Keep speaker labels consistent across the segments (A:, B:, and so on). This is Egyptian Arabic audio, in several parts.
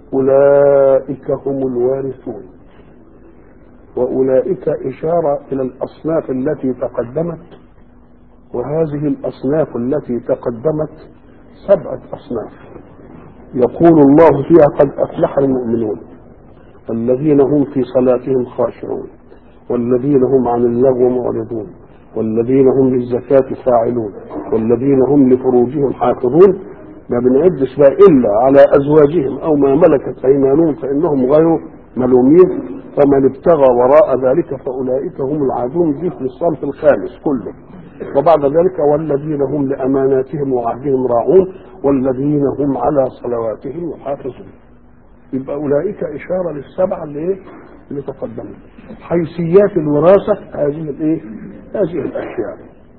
A: أولئك هم الوارثون وأولئك إشارة إلى الأصناف التي تقدمت وهذه الأصناف التي تقدمت سبعة أصناف يقول الله فيها قد أفلح المؤمنون الذين هم في صلاتهم خاشعون والذين هم عن اللغو معرضون والذين هم للزكاة فاعلون والذين هم لفروجهم حافظون ما بنعدش بقى إلا على أزواجهم أو ما ملكت أيمانهم فإنهم غير ملومين فمن ابتغى وراء ذلك فأولئك هم العادون دي في الصنف الخامس كله وبعد ذلك والذين هم لأماناتهم وعهدهم راعون والذين هم على صلواتهم يحافظون يبقى أولئك إشارة للسبعة اللي إيه؟ اللي تقدمت حيثيات الوراثة هذه الإيه؟ هذه الأشياء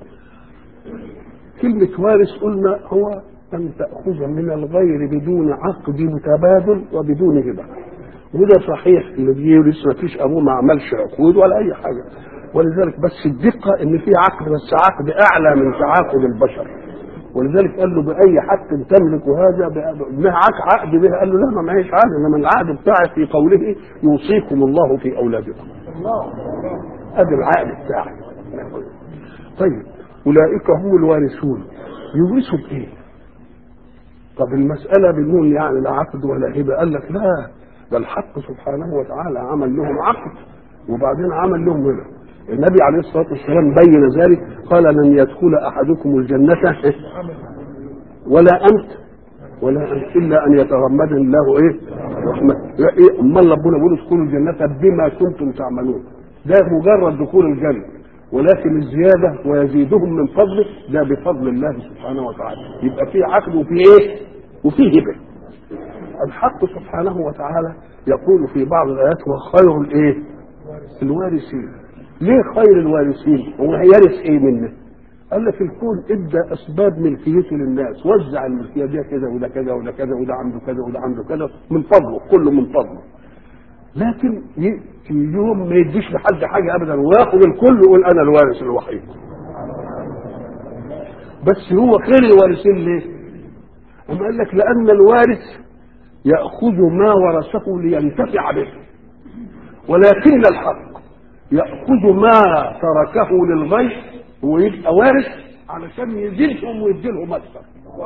A: كلمة وارث قلنا هو أن تأخذ من الغير بدون عقد متبادل وبدون هبة وده صحيح اللي بيورث ما فيش أبوه ما عملش عقود ولا أي حاجة ولذلك بس الدقة إن في عقد بس عقد أعلى من تعاقد البشر ولذلك قال له بأي حق تملك هذا معك عقد به قال له لا ما معيش عقد إنما العقد بتاعي في قوله يوصيكم الله في أولادكم الله هذا العقد بتاعي طيب أولئك هم الوارثون يورثوا بإيه؟ طب المسألة بدون يعني لا عقد ولا هبة قال لك لا ده الحق سبحانه وتعالى عمل لهم عقد وبعدين عمل لهم هبة النبي عليه الصلاة والسلام بين ذلك قال لن يدخل أحدكم الجنة ولا أنت ولا أنت إلا أن يتغمدني الله إيه رحمة إيه أمال ربنا بيقول ادخلوا الجنة بما كنتم تعملون ده مجرد دخول الجنة ولكن الزيادة ويزيدهم من فضله ده بفضل الله سبحانه وتعالى يبقى في عقد وفي ايه وفي هبة الحق سبحانه وتعالى يقول في بعض الآيات هو خير الايه الوارثين ليه خير الوارثين هو هيرث ايه منه قال لك الكون ادى اسباب ملكيته للناس وزع الملكيه دي كذا وده كذا وده كذا وده عنده كذا وده عنده كذا من فضله كله من فضله لكن في يوم ما يديش لحد حاجه ابدا وياخد الكل ويقول انا الوارث الوحيد بس هو خير الوارثين ليه؟ أما قال لك لأن الوارث يأخذ ما ورثه لينتفع به ولكن الحق يأخذ ما تركه للغير ويبقى وارث علشان يزيدهم ويديلهم أكثر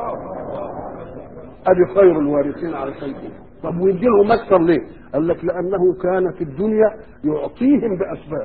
A: أدي خير الوارثين علشان كده طب ويديلهم أكثر ليه؟ قال لك لأنه كان في الدنيا يعطيهم بأسباب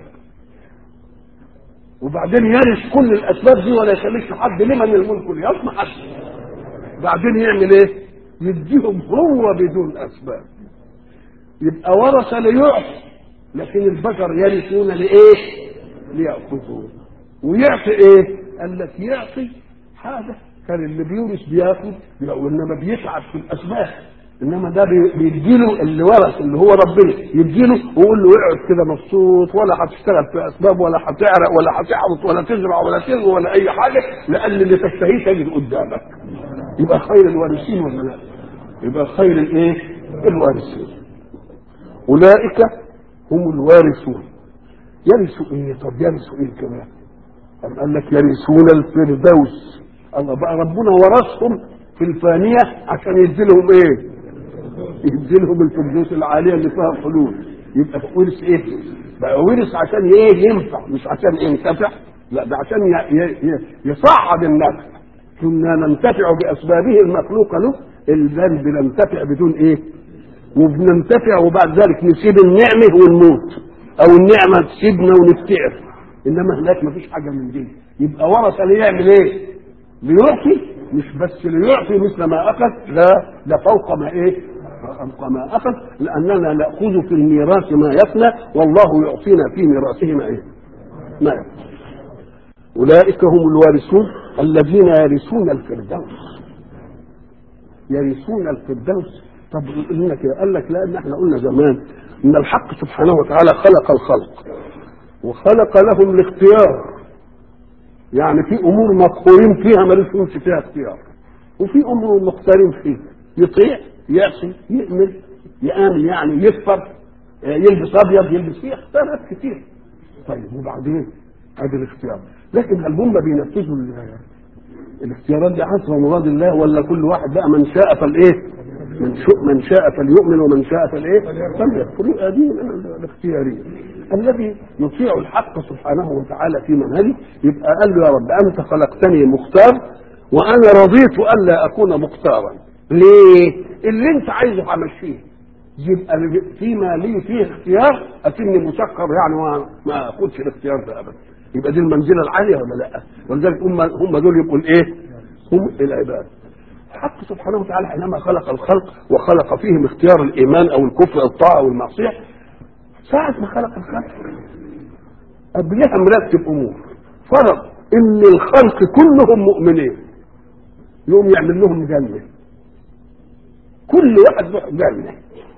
A: وبعدين يرث كل الأسباب دي ولا يخليش حد لمن الملك ليصنع حد بعدين يعمل ايه؟ يديهم هو بدون أسباب يبقى ورث ليعطي لكن البشر يرثون لإيه؟ ليأخذوا ويعطي إيه؟ قال لك يعطي حاجة كان اللي بيورث بياخد وإنما بيتعب في الأسباب انما ده بيديله اللي ورث اللي هو ربنا يديله ويقول له اقعد كده مبسوط ولا هتشتغل في اسباب ولا هتعرق ولا هتحرط ولا تزرع ولا تزرع ولا اي حاجه لان اللي تشتهيه تجد قدامك يبقى خير الوارثين ولا لا؟ يبقى خير الايه؟ الوارثين اولئك هم الوارثون يرثوا ايه؟ طب يرثوا ايه كمان؟ أم قال لك يرثون الفردوس الله بقى ربنا ورثهم في الفانيه عشان يديلهم ايه؟ يديلهم الفردوس العاليه اللي فيها حلول يبقى ورث ايه؟ بقى ورث عشان ايه ينفع مش عشان ينتفع لا ده عشان ي- ي- يصعد النفع كنا ننتفع باسبابه المخلوقه له الذنب ننتفع بدون ايه؟ وبننتفع وبعد ذلك نسيب النعمه ونموت او النعمه تسيبنا ونفتعر انما هناك مفيش حاجه من دي يبقى ورث ليعمل ايه؟ ليعطي مش بس ليعطي مثل ما اخذ لا ده فوق ما ايه؟ فوق ما اخذ لاننا ناخذ في الميراث ما يفنى والله يعطينا في ميراثه ما ايه؟ ما يفنى اولئك هم الوارثون الذين يرثون الفردوس يرثون الفردوس طب يقول لك قال لك لان احنا قلنا زمان ان الحق سبحانه وتعالى خلق الخلق وخلق لهم الاختيار يعني في امور مقهورين فيها ملوش يمشي فيها اختيار وفي امور مختارين فيها يطيع يعصي يؤمن يامن يعني يكفر يلبس ابيض يلبس فيه اختيارات كتير طيب وبعدين ادي الاختيار لكن هل هم بينفذوا ال- الاختيارات دي حسب مراد الله ولا كل واحد بقى من شاء فالايه من شاء من شاء فليؤمن ومن شاء فالايه؟ فليكفر هذه الاختياريه الذي يطيع الحق سبحانه وتعالى في منهجه يبقى قال له يا رب انت خلقتني مختار وانا رضيت الا اكون مختارا ليه؟ اللي انت عايزه همشيه يبقى فيما لي فيه اختيار اكني مسكر يعني ما ما اخدش الاختيار ده ابدا يبقى دي المنزله العاليه ولا لا؟ ولذلك هم هم دول يبقوا الايه؟ هم العباد. الحق سبحانه وتعالى حينما خلق الخلق وخلق فيهم اختيار الايمان او الكفر او الطاعه او المعصيه ساعه ما خلق الخلق قبلها مرتب امور فرض ان الخلق كلهم مؤمنين يقوم يعمل لهم جنه كل واحد له جنه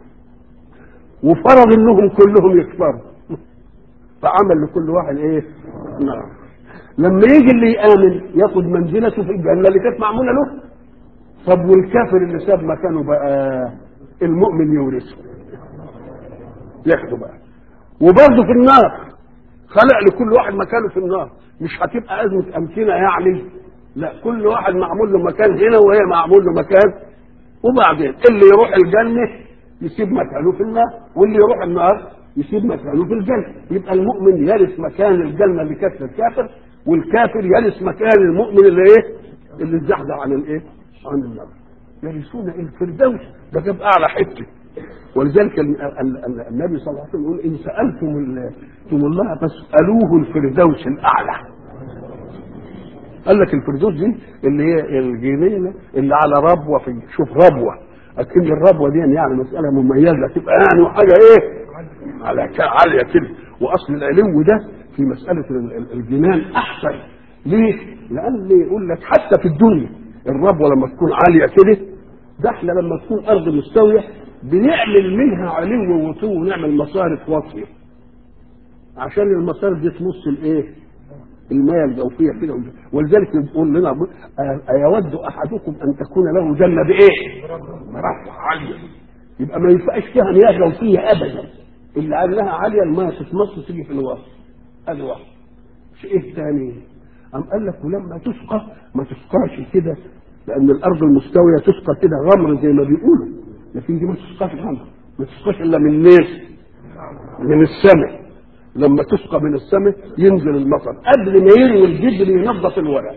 A: وفرض انهم كلهم يكفروا فعمل لكل واحد ايه نعم لما يجي اللي يامن ياخد منزلته في الجنه اللي كانت معموله له طب والكافر اللي ساب مكانه بقى المؤمن يورثه ياخده بقى وبرضه في النار خلق لكل واحد مكانه في النار مش هتبقى ازمه امكنه يعني لا كل واحد معمول له مكان هنا وهي معمول له مكان وبعدين اللي يروح الجنه يسيب مكانه في النار واللي يروح النار يسيب مكانه في الجنه يبقى المؤمن يرث مكان الجنه اللي كانت للكافر والكافر يرث مكان المؤمن اللي ايه اللي اتزحزح عن الايه عن النار يرثون الفردوس ده جاب اعلى حته ولذلك النبي صلى الله عليه وسلم يقول ان سالتم الله فاسالوه الفردوس الاعلى قال لك الفردوس دي اللي هي الجنينه اللي على ربوه في شوف ربوه اكن الربوه دي يعني مساله مميزه تبقى يعني حاجه ايه على عاليه كده واصل العلو ده في مساله الجنان احسن ليه؟ لان يقول لك حتى في الدنيا الربوه لما تكون عاليه كده ده احنا لما تكون ارض مستويه بنعمل منها علو ووطو ونعمل مصارف واطيه عشان المصارف دي تمص الايه؟ المياه الجوفيه كده ولذلك يقول لنا ايود احدكم ان تكون له جنه بايه؟ مرفع عاليه يبقى ما ينفعش فيها مياه جوفيه ابدا اللي عاملاها عاليه المياه تتمص تيجي في الوسط ادي واحد ايه ثاني؟ قام قال لك ولما تسقى ما تسقاش كده لان الارض المستويه تسقى كده غمر زي ما بيقولوا لكن دي ما تسقاش غمر ما تسقاش الا من ناس من السماء لما تسقى من السماء ينزل المطر قبل ما يروي الجدر ينظف الورق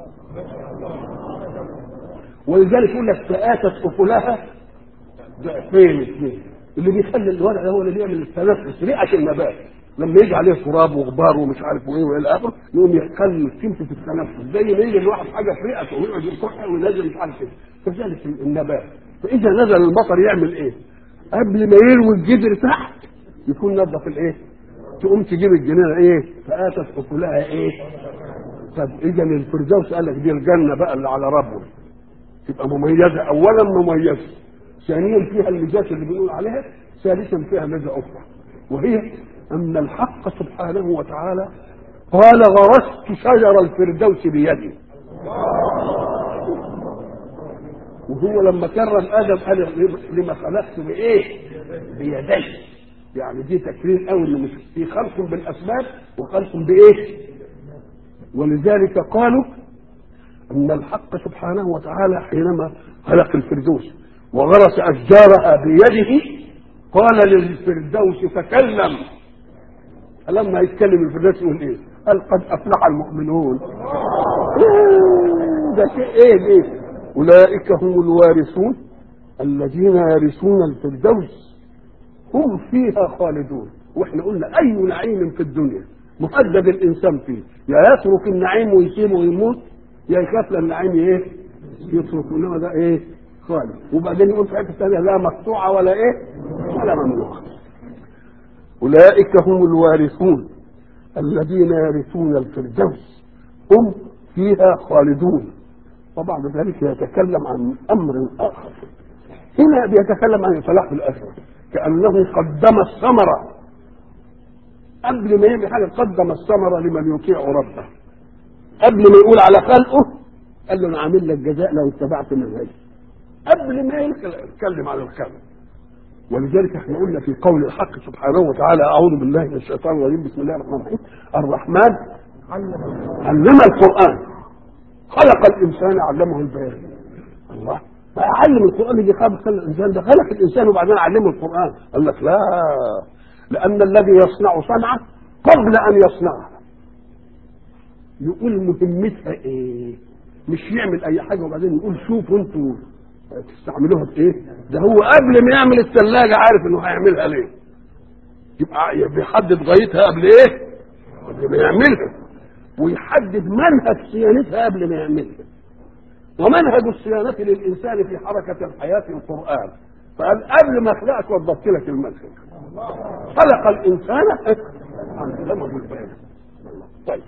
A: ولذلك يقول لك فآتت أكلها ضعفين اثنين اللي بيخلي الورق ده هو اللي بيعمل التنفس رئة النبات لما يجي عليه تراب وغبار ومش عارف وايه والى اخره يقوم يخلي قيمته في التنفس زي ما يجي الواحد حاجه في رئته ويقعد يكح وينزل مش عارف ايه كذلك النبات فاذا نزل المطر يعمل ايه؟ قبل ما يروي الجدر تحت يكون نظف الايه؟ تقوم تجيب الجنينه ايه؟ فاتت اكلها ايه؟ طب اذا الفردوس قال لك دي الجنه بقى اللي على ربه تبقى مميزه اولا مميزه ثانيا فيها الميزات اللي بنقول عليها ثالثا فيها ميزه اخرى وهي ان الحق سبحانه وتعالى قال غرست شجر الفردوس بيدي وهو لما كرم ادم قال لما خلقت بايه؟ بيدي يعني دي تكرير قوي انه مش في خلق بالاسباب وخلق بايه؟ ولذلك قالوا ان الحق سبحانه وتعالى حينما خلق الفردوس وغرس اشجارها بيده قال للفردوس تكلم لما يتكلم الفردوس يقول ايه؟ قال قد افلح المؤمنون ده شيء ايه ايه؟ اولئك هم الوارثون الذين يرثون الفردوس هم فيها خالدون واحنا قلنا اي نعيم في الدنيا مهدد الانسان فيه يا يترك النعيم ويسيبه ويموت يا يخاف النعيم ايه يترك انما ده ايه خالد وبعدين يقول في حته ثانيه لا مقطوعه ولا ايه ولا ممنوعه اولئك هم الوارثون الذين يرثون الفردوس هم فيها خالدون وبعد ذلك يتكلم عن امر اخر هنا بيتكلم عن الفلاح في الاخره كانه قدم الثمره قبل ما يعمل حاجه قدم الثمره لمن يطيع ربه قبل ما يقول على خلقه قال له انا عامل لك جزاء لو اتبعت منهجي قبل ما يتكلم على الخلق ولذلك احنا قلنا في قول الحق سبحانه وتعالى اعوذ بالله من الشيطان الرجيم بسم الله الرحمن الرحيم الرحمن علم القران خلق الانسان علمه البيان الله فأعلم القرآن اللي خلق خلق الإنسان ده خلق الإنسان وبعدين علمه القرآن قال لك لا لأن الذي يصنع صنعة قبل أن يصنعها يقول مهمتها إيه مش يعمل أي حاجة وبعدين يقول شوفوا أنتوا تستعملوها بإيه ده هو قبل ما يعمل الثلاجة عارف إنه هيعملها ليه يبقى بيحدد غايتها قبل إيه قبل ما يعملها ويحدد منهج صيانتها قبل ما يعملها ومنهج الصيانة للإنسان في حركة الحياة القرآن فقال قبل ما أخلقك وضبط لك المنهج خلق الإنسان علمه البيان طيب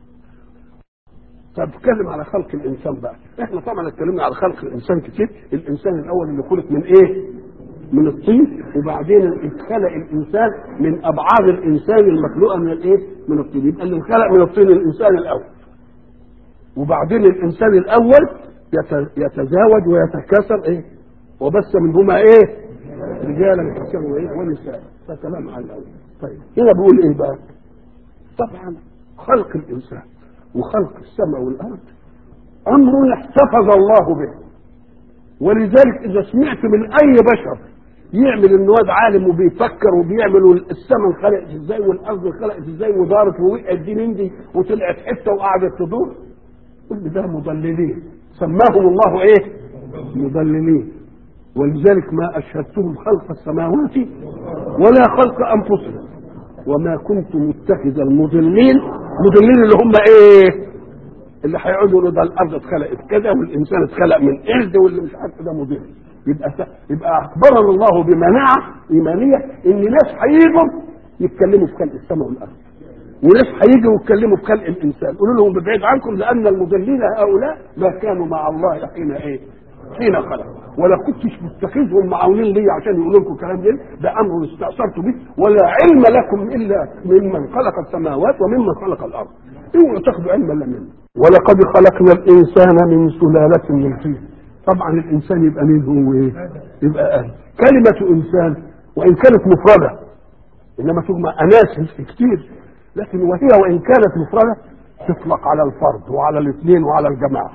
A: طب اتكلم على خلق الإنسان بقى احنا طبعا اتكلمنا على خلق الإنسان كتير الإنسان الأول اللي خلق من إيه من الطين وبعدين اتخلق الإنسان من أبعاد الإنسان المخلوقة من الإيه من الطين يبقى اللي انخلق من الطين الإنسان الأول وبعدين الإنسان الأول يتزاوج ويتكاثر ايه وبث منهما ايه رجالا كثيرا وايه ونساء ده كلام على الاول طيب هنا بيقول ايه بقى طبعا خلق الانسان وخلق السماء والارض امر احتفظ الله به ولذلك اذا سمعت من اي بشر يعمل ان واد عالم وبيفكر وبيعمل السماء انخلقت ازاي والارض انخلقت ازاي ودارت ووقعت دي من دي وطلعت حته وقعدت تدور كل ده مضللين سماهم الله ايه مضللين ولذلك ما اشهدتهم خلق السماوات ولا خلق انفسهم وما كنت متخذ المضلين مضلين اللي هم ايه اللي هيقعدوا يقولوا ده الارض اتخلقت كذا والانسان اتخلق من قرد واللي مش عارف ده مضل يبقى يبقى اخبرنا الله بمناعه ايمانيه ان ناس هيجوا يتكلموا في خلق السماء والارض وناس هيجوا يتكلموا في خلق الانسان قولوا لهم ببعيد عنكم لان المضلين هؤلاء ما كانوا مع الله حين ايه؟ حين خلق ولا كنتش متخذهم معاونين لي عشان يقولوا لكم الكلام ده ده امر استاثرت به ولا علم لكم الا ممن خلق السماوات وممن خلق الارض اوعوا تاخذوا علما الا منه ولقد خلقنا الانسان من سلاله من طين طبعا الانسان يبقى مين هو ايه؟ يبقى اهل كلمه انسان وان كانت مفرده انما تجمع اناس كتير لكن وهي وان كانت مفردة تطلق على الفرد وعلى الاثنين وعلى الجماعة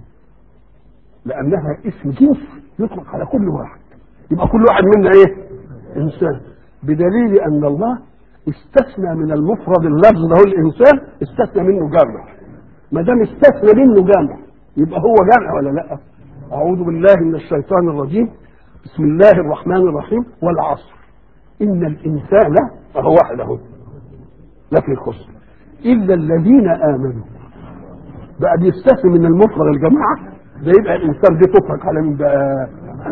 A: لأنها اسم جنس يطلق على كل واحد يبقى كل واحد منا ايه إنسان بدليل أن الله استثنى من المفرد اللفظ ده هو الإنسان استثنى منه جمع ما دام استثنى منه جمع يبقى هو جمع ولا لا أعوذ بالله من الشيطان الرجيم بسم الله الرحمن الرحيم والعصر إن الإنسان فهو واحد أهو لكن خسر إلا الذين آمنوا بقى بيستثني من المفرد الجماعة ده يبقى الإنسان دي تطلق على مين بقى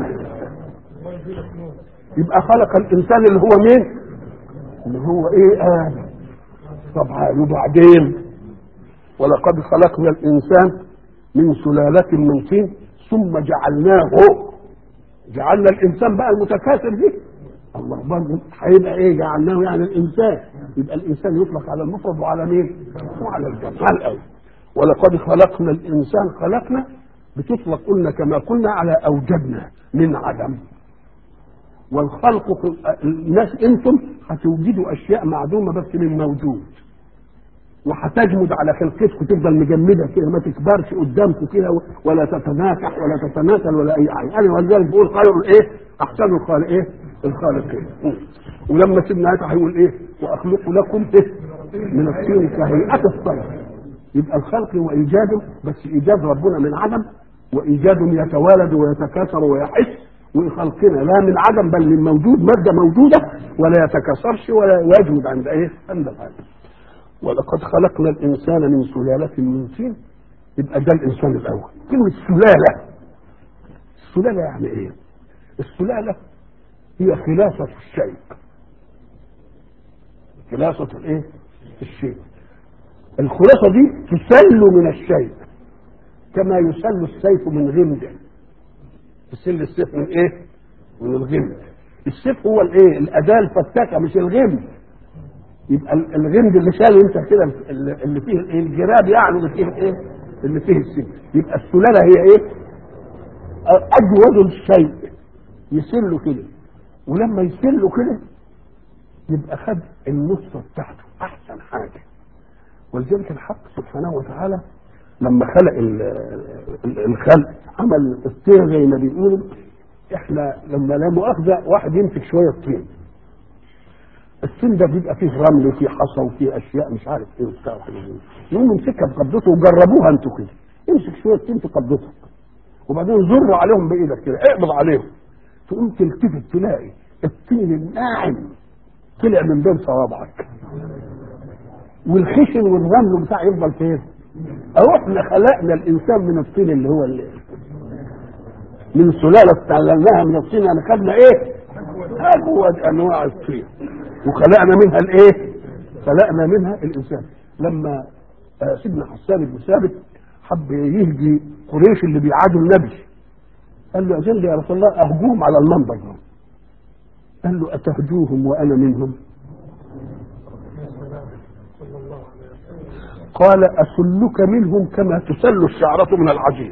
A: يبقى خلق الإنسان اللي هو مين اللي هو إيه آدم طبعا وبعدين ولقد خلقنا الإنسان من سلالة من طين ثم جعلناه جعلنا الإنسان بقى المتكاثر دي الله برضه هيبقى ايه جعلناه يعني الانسان يبقى الانسان يطلق على المفرد وعلى مين؟ وعلى الجمع الاول ولقد خلقنا الانسان خلقنا بتطلق قلنا كما قلنا على اوجدنا من عدم والخلق الناس انتم هتوجدوا اشياء معدومه بس من موجود وهتجمد على خلقتكم تفضل مجمده كده ما تكبرش قدامكم كده ولا تتناكح ولا تتناسل ولا اي حاجه انا ولذلك بقول خير الايه احسن الخالق ايه الخالقين ولما سيدنا عيسى هيقول ايه واخلق لكم ايه من الطين كهيئه الطير يبقى الخلق وايجاده بس ايجاد ربنا من عدم وايجاد يتوالد ويتكاثر ويحس وخلقنا لا من عدم بل من موجود ماده موجوده ولا يتكاثرش ولا يجمد عند ايه عند العالم ولقد خلقنا الانسان من سلاله من طين يبقى ده الانسان الاول كلمه سلاله السلاله يعني ايه السلاله هي خلافه الشيء خلافه الايه الشيء الخلاصه دي تسل من الشيء كما يسل السيف من غمده تسل السيف من ايه من الغمد السيف هو الايه الاداه الفتاكه مش الغمد يبقى الغمد اللي شاله انت كده اللي فيه ايه الجراب يعني اللي فيه ايه اللي فيه السن يبقى السلاله هي ايه اجود الشيء يسله كده ولما يسله كده يبقى خد النص بتاعته احسن حاجه ولذلك الحق سبحانه وتعالى لما خلق ال- ال- الخلق عمل الطين زي ما بيقولوا احنا لما لا مؤاخذه واحد يمسك شويه طين الطين ده بيبقى فيه رمل وفيه حصى وفيه اشياء مش عارف ايه وبتاع وحاجات زي كده. يقوم يمسكها بقبضته وجربوها انتوا كده امسك شويه طين في قبضتك وبعدين زر عليهم بايدك كده اقبض عليهم تقوم تلتفت تلاقي الطين الناعم طلع من بين صوابعك والخشن والرمل بتاع يفضل فين؟ اهو احنا خلقنا الانسان من الطين اللي هو اللي من سلاله استعلناها من الطين يعني خدنا ايه؟ اجود انواع الطين وخلقنا منها الايه؟ خلقنا منها الانسان لما آه، سيدنا حسان بن ثابت حب يهدي قريش اللي بيعادوا النبي قال له اجل يا رسول الله اهجوهم على المنبر قال له اتهجوهم وانا منهم قال أسلك منهم كما تسل الشعرة من العجين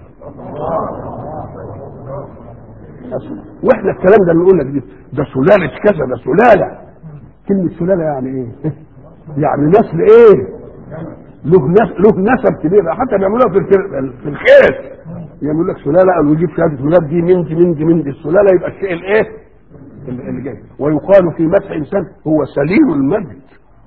A: أسل. واحنا الكلام ده اللي نقول لك دي ده سلالة كذا ده سلالة كلمة سلالة يعني ايه؟ يعني نسل ايه؟ له نس له نسب كبير حتى بيعملوها في الك- في الخير يعمل لك سلاله او يجيب شهاده ميلاد دي من دي من دي من دي السلاله يبقى الشيء الايه؟ اللي اللي جاي ويقال في مدح انسان هو سليل المجد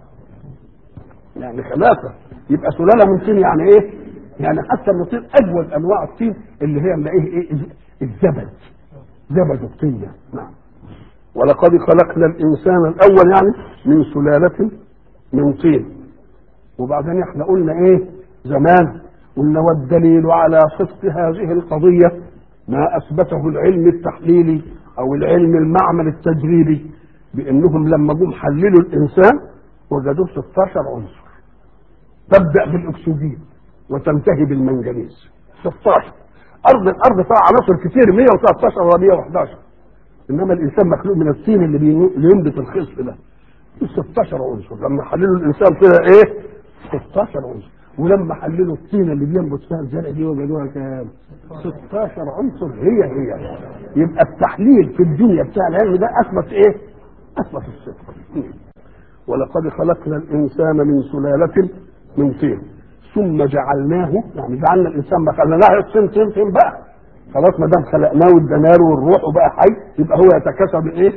A: يعني خلافه يبقى سلاله من طين يعني ايه؟ يعني حتى من الطين اجود انواع الطين اللي هي نلاقيه ايه؟ الزبد زبد الطين ده. نعم ولقد خلقنا الانسان الاول يعني من سلاله من طين وبعدين احنا قلنا ايه زمان قلنا والدليل على صدق هذه القضيه ما اثبته العلم التحليلي او العلم المعمل التجريبي بانهم لما جم حللوا الانسان وجدوه 16 عنصر تبدا بالاكسجين وتنتهي بالمنجنيز 16 ارض الارض فيها عناصر كتير 113 ولا 111 انما الانسان مخلوق من الطين اللي بي- اللي ينبت الخصب ده 16 عنصر لما حللوا الانسان طلع ايه 16 عنصر ولما حللوا الطينه اللي بينبت فيها الزرع دي وجدوها كام 16 عنصر هي هي يبقى التحليل في الدنيا بتاع العلم ده اثبت ايه اثبت الصدق ولقد خلقنا الانسان من سلاله من طين ثم جعلناه يعني جعلنا الانسان ما خليناه طين طين طين بقى خلاص ما دام خلقناه والدمار والروح وبقى حي يبقى هو يتكسب ايه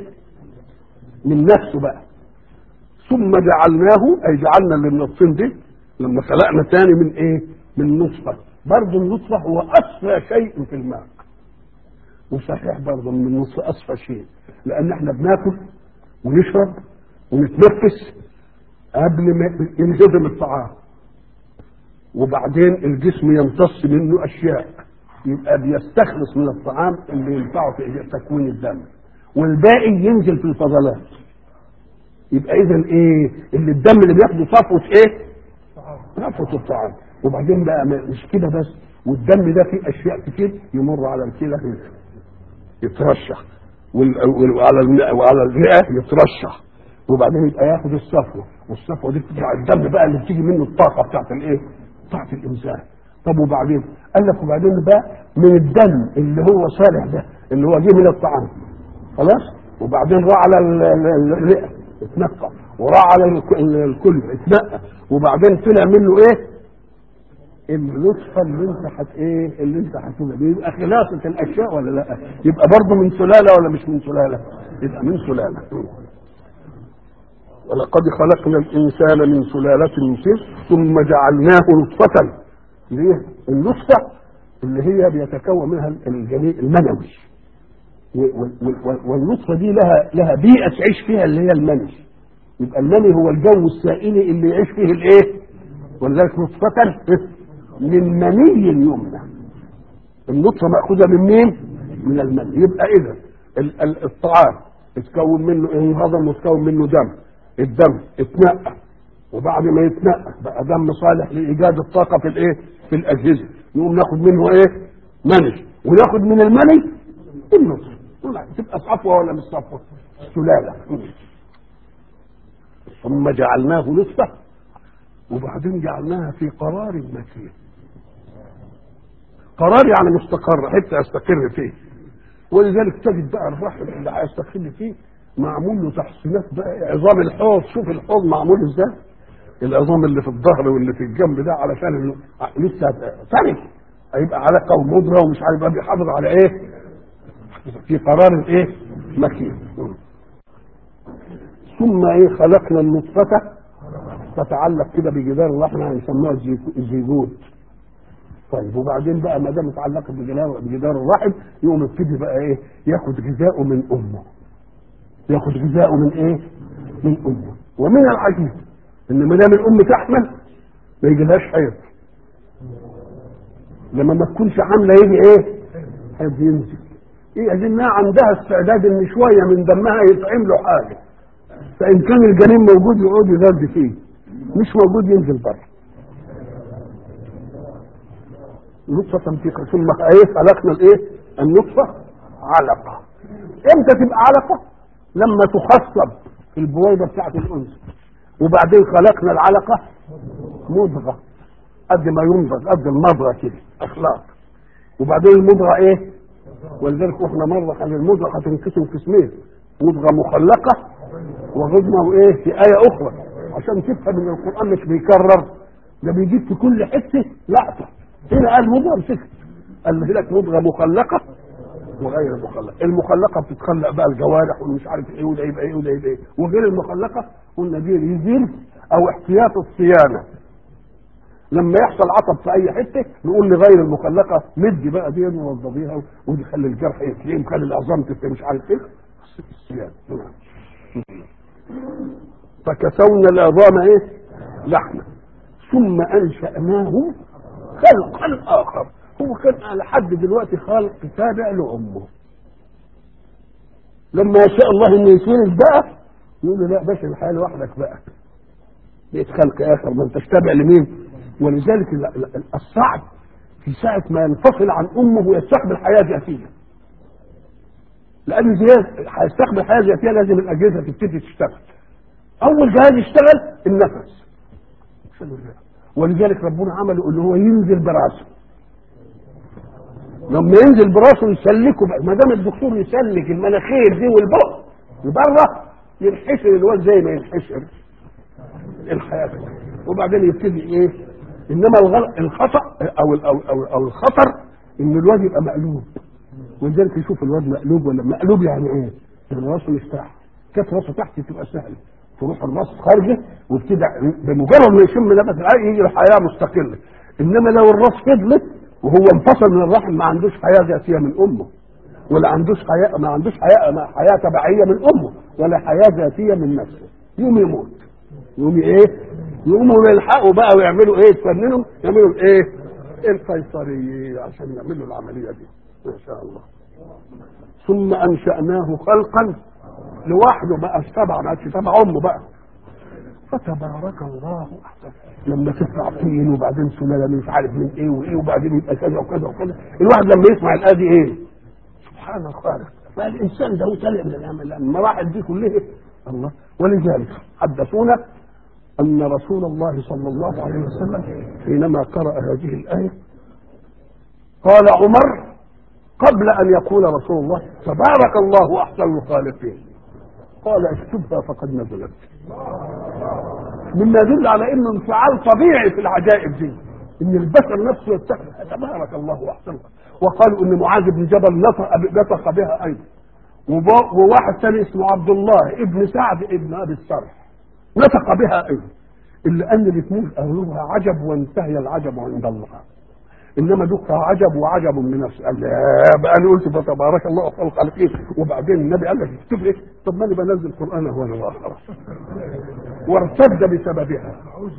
A: من نفسه بقى ثم جعلناه اي جعلنا اللي من الطين دي لما خلقنا تاني من ايه من نطفه برضه النطفه هو اصفى شيء في الماء وصحيح برضه من النطفه اصفى شيء لان احنا بناكل ونشرب ونتنفس قبل ما ينهضم الطعام وبعدين الجسم يمتص منه اشياء يبقى بيستخلص من الطعام اللي ينفعه في تكوين الدم والباقي ينزل في الفضلات يبقى اذا ايه اللي الدم اللي بياخده صفوه ايه صفوه الطعام وبعدين بقى ما- مش كده بس والدم ده فيه اشياء كتير يمر على الكلى يترشح وال- وال- وعلى الم- وعلى الرئه يترشح وبعدين يبقى ياخد الصفوه والصفوه دي بتطلع الدم بقى اللي بتيجي منه الطاقه بتاعت الايه؟ بتاعت الانسان طب وبعدين قال لك وبعدين بقى من الدم اللي هو صالح ده اللي هو جه من الطعام خلاص وبعدين راح على ال- ال- الرئه اتنقى وراح على الك- ال- الكلب اتنقى وبعدين طلع منه ايه؟ النطفه اللي انت حت ايه اللي انت هتقولها بيبقى خلاصه الاشياء ولا لا؟ يبقى برضه من سلاله ولا مش من سلاله؟ يبقى من سلاله ولقد خلقنا الانسان من سلاله من طين ثم جعلناه نطفه ليه؟ النطفه اللي هي بيتكون منها الجميع المنوي و- و- و- والنطفه دي لها لها بيئه تعيش فيها اللي هي المني يبقى المني هو الجو السائلي اللي يعيش فيه الايه؟ ولذلك نطفة من مني يمنى النطفة مأخوذة من مين؟ من المني يبقى إذا ال- ال- الطعام اتكون منه انهضم وتكون منه دم الدم اتنقى وبعد ما يتنقى بقى دم صالح لإيجاد الطاقة في الإيه؟ في الأجهزة نقوم ناخد منه إيه؟ مني وناخد من المني النطفة لا، تبقى صفوة ولا مش صفوة؟ سلالة ثم جعلناه نطفة وبعدين جعلناها في قرار مكين قرار يعني مستقر حته يستقر فيه ولذلك تجد بقى الرحم اللي هيستقر فيه معمول له تحسينات بقى عظام الحوض شوف الحوض معمول ازاي العظام اللي في الظهر واللي في الجنب ده علشان ال- لسه ثاني هيبقى علقه ومضغه ومش عارف يبقى بيحافظ على ايه في قرار ايه مكين ثم ايه خلقنا النطفه تتعلق كده بجدار الرحم هنسموها الزيكو- الزيجوت طيب وبعدين بقى ما دام متعلقه بجدار بجدار الرحم يقوم يبتدي بقى ايه ياخد غذاءه من امه ياخد غذاءه من ايه؟ من امه ومن العجيب ان ما دام الام تحمل ما يجيلهاش حيض لما ما تكونش عامله يجي ايه؟ حيض ينزل ايه لانها عندها استعداد ان شويه من دمها يطعم له حاجه فان كان الجنين موجود يقعد يغذي فيه مش موجود ينزل بره نطفة في ثم ايه خلقنا الايه؟ النطفة علقة. امتى تبقى علقة؟ لما تخصب في البويضة بتاعت الأنثى. وبعدين خلقنا العلقة مضغة قد ما ينضغ قد المضغة كده أخلاق. وبعدين المضغة ايه؟ ولذلك واحنا مرة عن المضغة هتنقسم قسمين مضغة مخلقة وغضمة وايه؟ في آية أخرى عشان تفهم إن القرآن مش بيكرر ده بيجيب في كل حتة لقطة هنا قال مضغه مسكت قال لك مضغه مخلقه وغير مخلقه المخلقه بتتخلق بقى الجوارح ومش عارف ايه وده يبقى ايه وده يبقى ايه وغير المخلقه قلنا دي ريزيرف او احتياط الصيانه لما يحصل عطب في اي حته نقول لغير المخلقه مدي بقى دي ووظفيها ودي خلي الجرح يتلئم خلي العظام تبقى مش عارف ايه الصيانه نعم. فكسونا العظام ايه لحمه ثم انشاناه خلقا اخر هو كان على حد دلوقتي خلق تابع لامه لما يشاء الله انه يتولد بقى يقول له لا باشا الحياه لوحدك بقى بقيت خلق اخر ما انتش تابع لمين ولذلك ال- ال- الصعب في ساعة ما ينفصل عن أمه ويستقبل حياة ذاتية لأن زياد هيستقبل حياة ذاتية لازم الأجهزة تبتدي تشتغل أول جهاز يشتغل النفس ولذلك ربنا عمله اللي هو ينزل براسه لما ينزل براسه يسلكه بقى ما دام الدكتور يسلك المناخير دي والبق بره ينحشر الواد زي ما ينحشر الحياه وبعدين يبتدي ايه انما الغلط الخطا او ال- او او, أو الخطر ان الواد يبقى مقلوب ولذلك يشوف الواد مقلوب ولا مقلوب يعني ايه؟ يعني راسه مش تحت كانت راسه تحت تبقى سهله تروح الراس خارجه وابتدى بمجرد ما يشم نفس العين يجي الحياه مستقله انما لو الراس فضلت وهو انفصل من الرحم ما عندوش حياه ذاتيه من امه ولا عندوش حياه ما عندوش حياه ما حياه تبعيه من امه ولا حياه ذاتيه من نفسه يوم يموت يوم ايه؟ يقوموا يلحقوا بقى ويعملوا ايه؟ يتفننوا يعملوا ايه؟ القيصريه عشان يعملوا العمليه دي ما شاء الله ثم انشاناه خلقا لوحده بقى تبع ما عادش تبع امه بقى فتبارك الله احسن لما تطلع طين وبعدين سلاله مش عارف من ايه وايه وبعدين يبقى كذا وكذا وكذا الواحد لما يسمع الايه دي ايه سبحان الخالق فالانسان ده متلئ من الأعمال. المراحل دي كلها الله ولذلك حدثونا ان رسول الله صلى الله عليه وسلم حينما قرأ هذه الايه قال عمر قبل ان يقول رسول الله تبارك الله احسن الخالقين قال اكتبها فقد نزلت مما يدل على انه انفعال طبيعي في العجائب دي ان البشر نفسه يتخذ تبارك الله احسن وقالوا ان معاذ بن جبل نطق نطق بها ايضا وب- وواحد ثاني اسمه عبد الله ابن سعد ابن ابي الصرح نطق بها ايضا الا ان الاثنين اهلها عجب وانتهي العجب عند الله انما دك عجب وعجب من نفسه قال لا بقى انا قلت فتبارك الله احسن الخالقين وبعدين النبي قال لك اكتب ايه طب ما انا بنزل قران هو انا واخر وارتد بسببها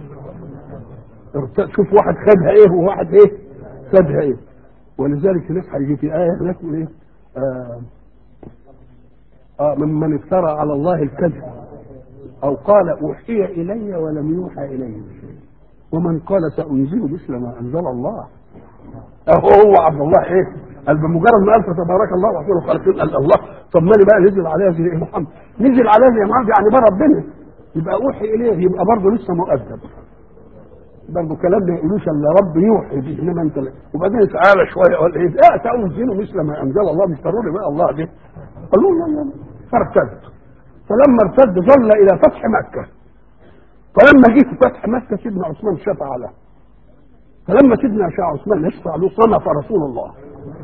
A: ارتد شوف واحد خدها ايه وواحد ايه خدها ايه ولذلك هناك هيجي في ايه هناك يقول ايه آه آه ممن افترى على الله الكذب او قال اوحي الي ولم يوحى الي شيء ومن قال سانزل مثل ما انزل الله اهو هو عبد الله ايه قال بمجرد ما قال فتبارك الله واحسن الخالقين قال الله طب مالي بقى نزل عليها زي ايه محمد نزل عليها زي محمد يعني بقى ربنا يبقى اوحي اليه يبقى برضه لسه مؤدب برضه كلام ما يقولوش الا رب يوحي به انما انت لا. وبعدين تعالى شويه قال ايه لا تنزلوا مثل ما انزل الله مش ضروري بقى الله دي قالوا لا لا فارتد فلما ارتد ظل الى فتح مكه فلما جه فتح مكه سيدنا عثمان شفع له فلما سيدنا شاء عثمان يشفع له صنف رسول الله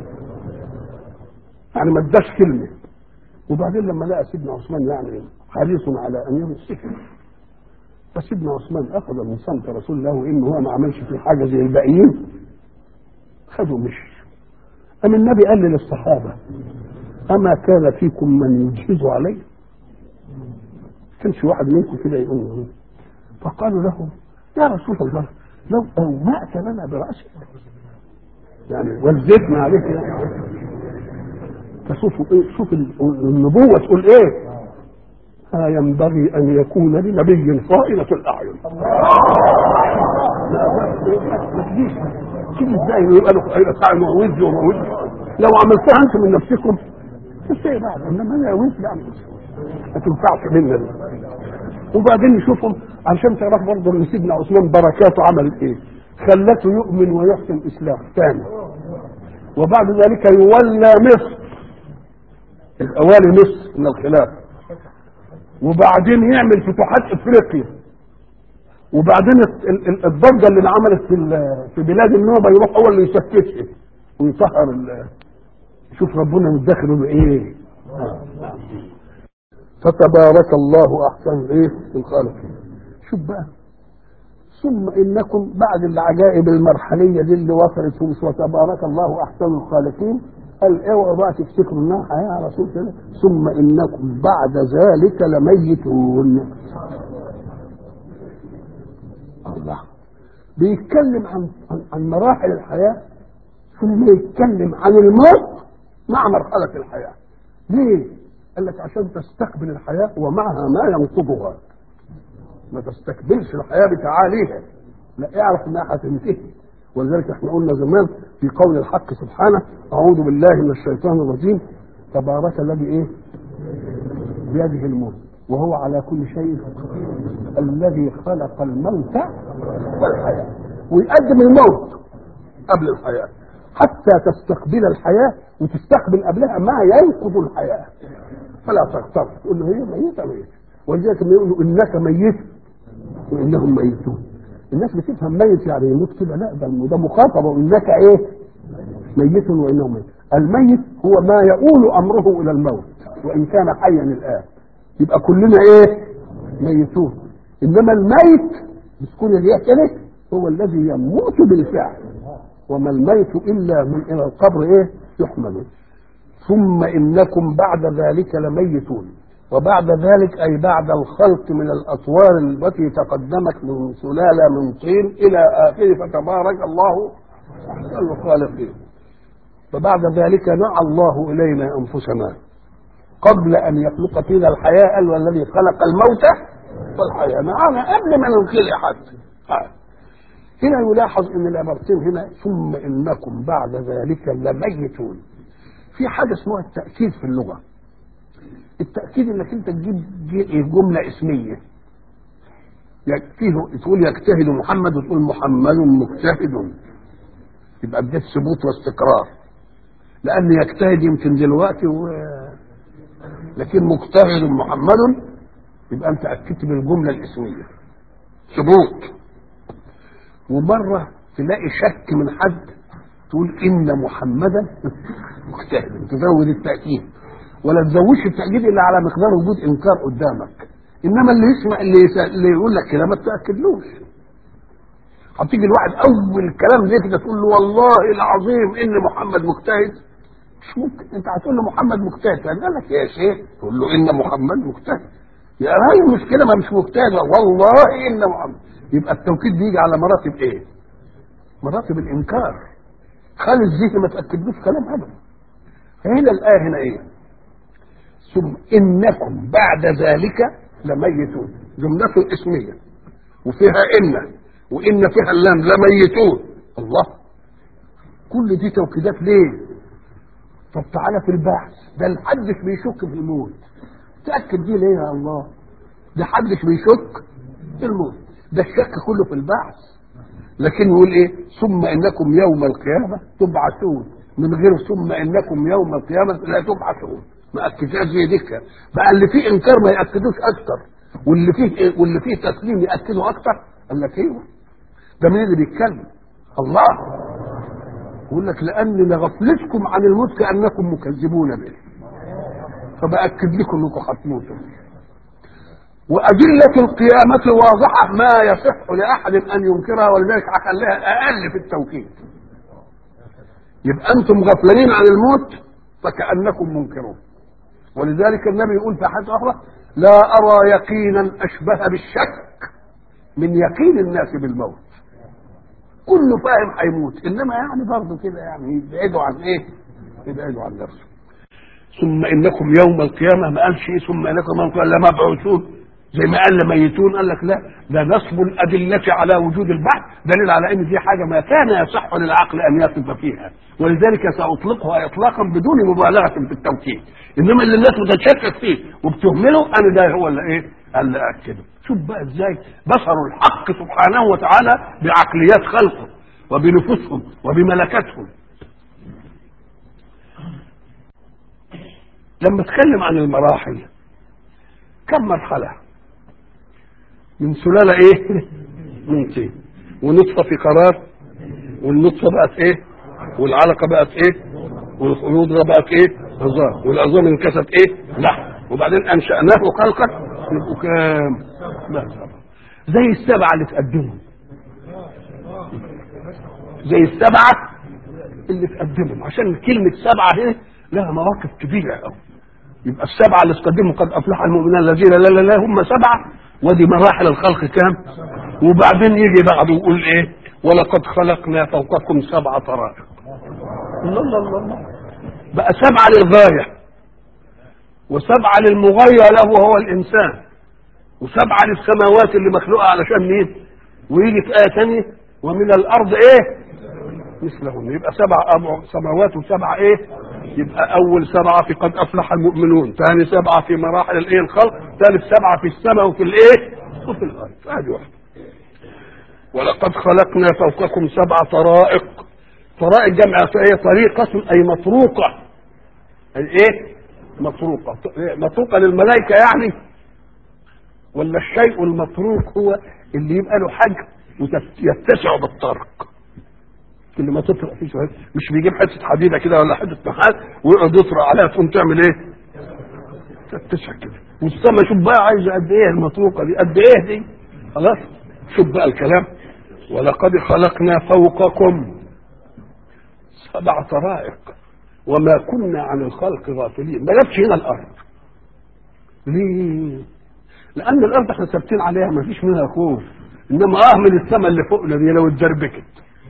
A: يعني ما اداش كلمه وبعدين لما لقى سيدنا عثمان يعني حريص على ان يمسكه فسيدنا عثمان اخذ من صمت رسول الله وانه هو ما عملش في حاجه زي الباقيين خدوا مشي أم النبي قال للصحابة أما كان فيكم من يجهز علي كانش واحد منكم كده يقول له فقالوا له يا رسول الله لو أومأت لنا برأسك يعني وزتنا عليك يعني فشوفوا ايه شوف النبوة تقول ايه ها ينبغي ان يكون لنبي صائلة الاعين ما تجيش تيجي ازاي يبقى له ساعه موز وموز لو عملتها انت من نفسكم ازاي بعد انما انا وز لا ما تنفعش منا دي وبعدين نشوفهم عشان تعرف برضه ان سيدنا عثمان بركاته عملت ايه خلته يؤمن ويحسن اسلام ثاني وبعد ذلك يولى مصر الاوالي مصر من الخلافه وبعدين يعمل فتوحات افريقيا وبعدين الضجه اللي انعملت في في بلاد النوبه يروح هو اللي يسكتها ويطهر شوف ربنا متدخل بايه فتبارك الله احسن ايه الخالقين شوف بقى ثم انكم بعد العجائب المرحليه دي اللي وصلت وتبارك الله احسن الخالقين قال اوعوا بقى تفتكروا انها حياه على طول كده ثم انكم بعد ذلك لميتون الله بيتكلم عن عن, عن مراحل الحياه ثم يتكلم عن الموت مع مرحله الحياه ليه؟ قال لك عشان تستقبل الحياه ومعها ما ينقضها ما تستقبلش الحياه بتعاليها لا اعرف انها هتنتهي ولذلك احنا قلنا زمان في قول الحق سبحانه اعوذ بالله من الشيطان الرجيم تبارك الذي ايه بيده الموت وهو على كل شيء الذي خلق الموت والحياه ويقدم الموت قبل الحياه حتى تستقبل الحياه وتستقبل قبلها ما ينقض الحياه فلا تغتر تقول له هي ميته ميته ولذلك لما يقولوا انك ميت وانهم ميتون الناس بتفهم ميت يعني يموت كده لا ده ده مخاطبه انك ايه ميت وانه ميت الميت هو ما يؤول امره الى الموت وان كان حيا الان يبقى كلنا ايه ميتون انما الميت بسكون الياء كده هو الذي يموت بالفعل وما الميت الا من الى القبر ايه يحمل ثم انكم بعد ذلك لميتون وبعد ذلك أي بعد الخلق من الأطوار التي تقدمت من سلالة من طين إلى آخره فتبارك الله أحسن الخالقين فبعد ذلك نعى الله إلينا أنفسنا قبل أن يخلق فينا الحياة قال والذي خلق الموت والحياة معنا قبل ما ننخلق حتى هنا يلاحظ ان العبارتين هنا ثم انكم بعد ذلك لميتون في حاجه اسمها التاكيد في اللغه التأكيد انك انت تجيب جملة اسمية فيه تقول يجتهد محمد وتقول محمد مجتهد يبقى بديت ثبوت واستقرار لأن يجتهد يمكن دلوقتي و... لكن مجتهد محمد يبقى أنت أكدت بالجملة الاسمية ثبوت ومرة تلاقي شك من حد تقول إن محمدا مجتهد تزود التأكيد ولا تزودش التأكيد إلا على مقدار وجود إنكار قدامك إنما اللي يسمع اللي, يسأل اللي يقول لك كده ما تأكدلوش هتيجي الواحد أول كلام زي كده تقول له والله العظيم إن محمد مجتهد مش ممكن أنت هتقول له محمد مجتهد فقال لك يا شيخ تقول له إن محمد مجتهد يا هاي المشكلة ما مش مجتهد والله إن محمد يبقى التوكيد بيجي على مراتب إيه؟ مراتب الإنكار خلي الذهن ما تأكدلوش كلام أبدا هنا الآية هنا إيه؟ ثم إنكم بعد ذلك لميتون جملة اسمية وفيها إن وإن فيها اللام لميتون الله كل دي توكيدات ليه؟ طب تعالى في البحث ده محدش بيشك في الموت تأكد دي ليه يا الله؟ ده حدش بيشك في الموت ده الشك كله في البحث لكن يقول ايه ثم انكم يوم القيامه تبعثون من غير ثم انكم يوم القيامه لا تبعثون ما اكدهاش زي دي بقى اللي فيه انكار ما ياكدوش اكتر واللي فيه واللي فيه تسليم ياكده اكتر قال لك ايوه ده مين اللي بيتكلم الله يقول لك لان لغفلتكم عن الموت كانكم مكذبون به فباكد لكم انكم هتموتوا وأدلة القيامة واضحة ما يصح لأحد أن ينكرها ولذلك هخليها أقل في التوكيد يبقى أنتم غفلانين عن الموت فكأنكم منكرون ولذلك النبي يقول في حديث أخرى لا أرى يقينا أشبه بالشك من يقين الناس بالموت كله فاهم هيموت إنما يعني برضه كده يعني يبعدوا عن إيه؟ يبعدوا عن نفسه ثم إنكم يوم القيامة ما قالش إيه ثم إنكم يوم القيامة لمبعوثون زي ما قال لميتون قال لك لا ده نصب الأدلة على وجود البعث دليل على ان دي حاجة ما كان يصح للعقل ان يصف فيها ولذلك سأطلقها إطلاقا بدون مبالغة في التوكيد إنما اللي الناس بتتشكك فيه وبتهمله أنا ده هو اللي إيه اللي أكده شوف بقى إزاي بصروا الحق سبحانه وتعالى بعقليات خلقه وبنفوسهم وبملكتهم لما اتكلم عن المراحل كم مرحله من سلالة ايه من طين ونطفة في قرار والنطفة بقت ايه والعلقة بقت ايه والمضغة بقت ايه عظام والعظام انكست ايه لحم وبعدين انشأناه خلقا يبقوا كام لا زي السبعة اللي تقدموا زي السبعة اللي تقدمهم عشان كلمة سبعة هنا لها مواقف كبيرة قوي يبقى السبعة اللي تقدموا قد أفلح المؤمنين الذين لا لا لا هم سبعة ودي مراحل الخلق كام وبعدين يجي بعده يقول ايه ولقد خلقنا فوقكم سبع طرائق الله الله الله الله بقى سبعة للغاية وسبعة للمغاية له وهو الإنسان وسبعة للسماوات اللي مخلوقة علشان مين ويجي في آية ثانية ومن الأرض إيه مثلهن يبقى سبع سماوات وسبع ايه يبقى اول سبعه في قد افلح المؤمنون ثاني سبعه في مراحل الايه الخلق ثالث سبعه في السماء وفي الايه وفي الارض هذه واحده ولقد خلقنا فوقكم سبع طرائق طرائق جمع هي طريقة أي مطروقة ايه مطروقة مطروقة للملائكة يعني ولا الشيء المطروق هو اللي يبقى له حجم ويتسع بالطرق كل ما تطرق فيه شويه مش بيجيب حته حديده كده ولا حته نحاس ويقعد يطرق عليها تقوم تعمل ايه؟ تتسع كده والسما شوف بقى عايزه قد ايه المطروقه دي قد ايه دي خلاص شوف بقى الكلام ولقد خلقنا فوقكم سبع طرائق وما كنا عن الخلق غافلين ما جابش هنا الارض ليه؟ لان الارض احنا ثابتين عليها ما فيش منها خوف انما اه من السماء اللي فوقنا دي لو اتدربكت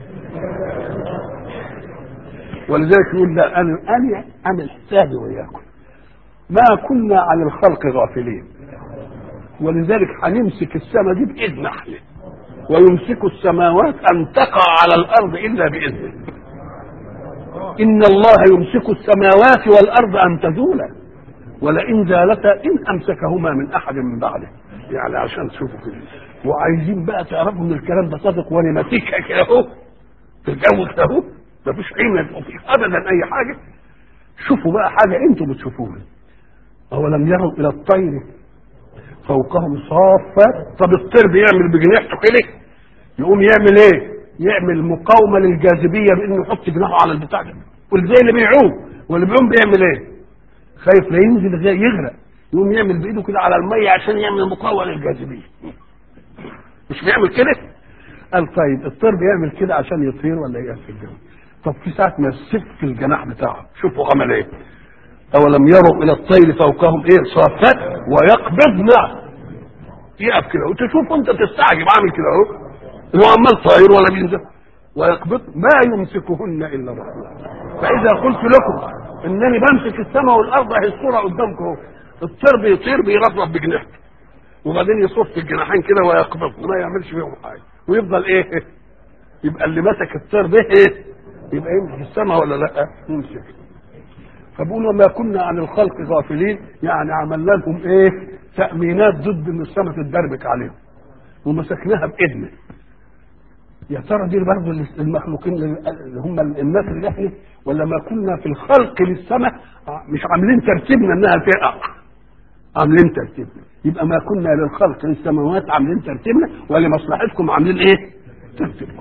A: ولذلك يقول لا انا انا اعمل حسابي وياكم ما كنا عن الخلق غافلين ولذلك هنمسك السماء دي باذن احنا ويمسك السماوات ان تقع على الارض الا باذنه ان الله يمسك السماوات والارض ان تزولا ولئن زالتا ان امسكهما من احد من بعده يعني عشان تشوفوا كده وعايزين بقى تعرفوا ان الكلام ده صادق وانا ماسكها كده اهو في الجو كده اهو مفيش حين مفيش ابدا اي حاجه شوفوا بقى حاجه انتم بتشوفوها اولم يروا الى الطير فوقهم صافات طب الطير بيعمل بجناحته كده يقوم يعمل ايه؟ يعمل مقاومه للجاذبيه بانه يحط جناحه على البتاع ده والزي اللي بيعوم واللي بيعوم بيعمل ايه؟ خايف لا ينزل يغرق يقوم يعمل بايده كده على الميه عشان يعمل مقاومه للجاذبيه مش بيعمل كده؟ قال طيب الطير بيعمل كده عشان يطير ولا يقف في الجو؟ طب في ساعة ما يسك الجناح بتاعه شوفوا عمل ايه أولم يروا إلى الطير فوقهم ايه صافات ويقبضن يقف كده وتشوف انت تستعجب عامل كده اهو هو عمال طاير ولا بينزل ويقبض ما يمسكهن الا الرحمن فاذا قلت لكم انني بمسك السماء والارض اهي الصوره قدامكم اهو الطير بيطير بيرفرف بجناحته وبعدين يصف الجناحين كده ويقبض ما يعملش فيهم حاجه ويفضل ايه يبقى اللي مسك الطير ده ايه يبقى يمسك السماء ولا لا يمسك فبقول وما كنا عن الخلق غافلين يعني عملنا لهم ايه تأمينات ضد ان السماء تتدربك عليهم ومسكناها بإذنه يا ترى دي برضه المخلوقين اللي هم الناس اللي احنا ولا ما كنا في الخلق للسماء مش عاملين ترتيبنا انها تقع عاملين ترتيبنا يبقى ما كنا للخلق السماوات عاملين ترتيبنا ولمصلحتكم عاملين ايه ترتيبكم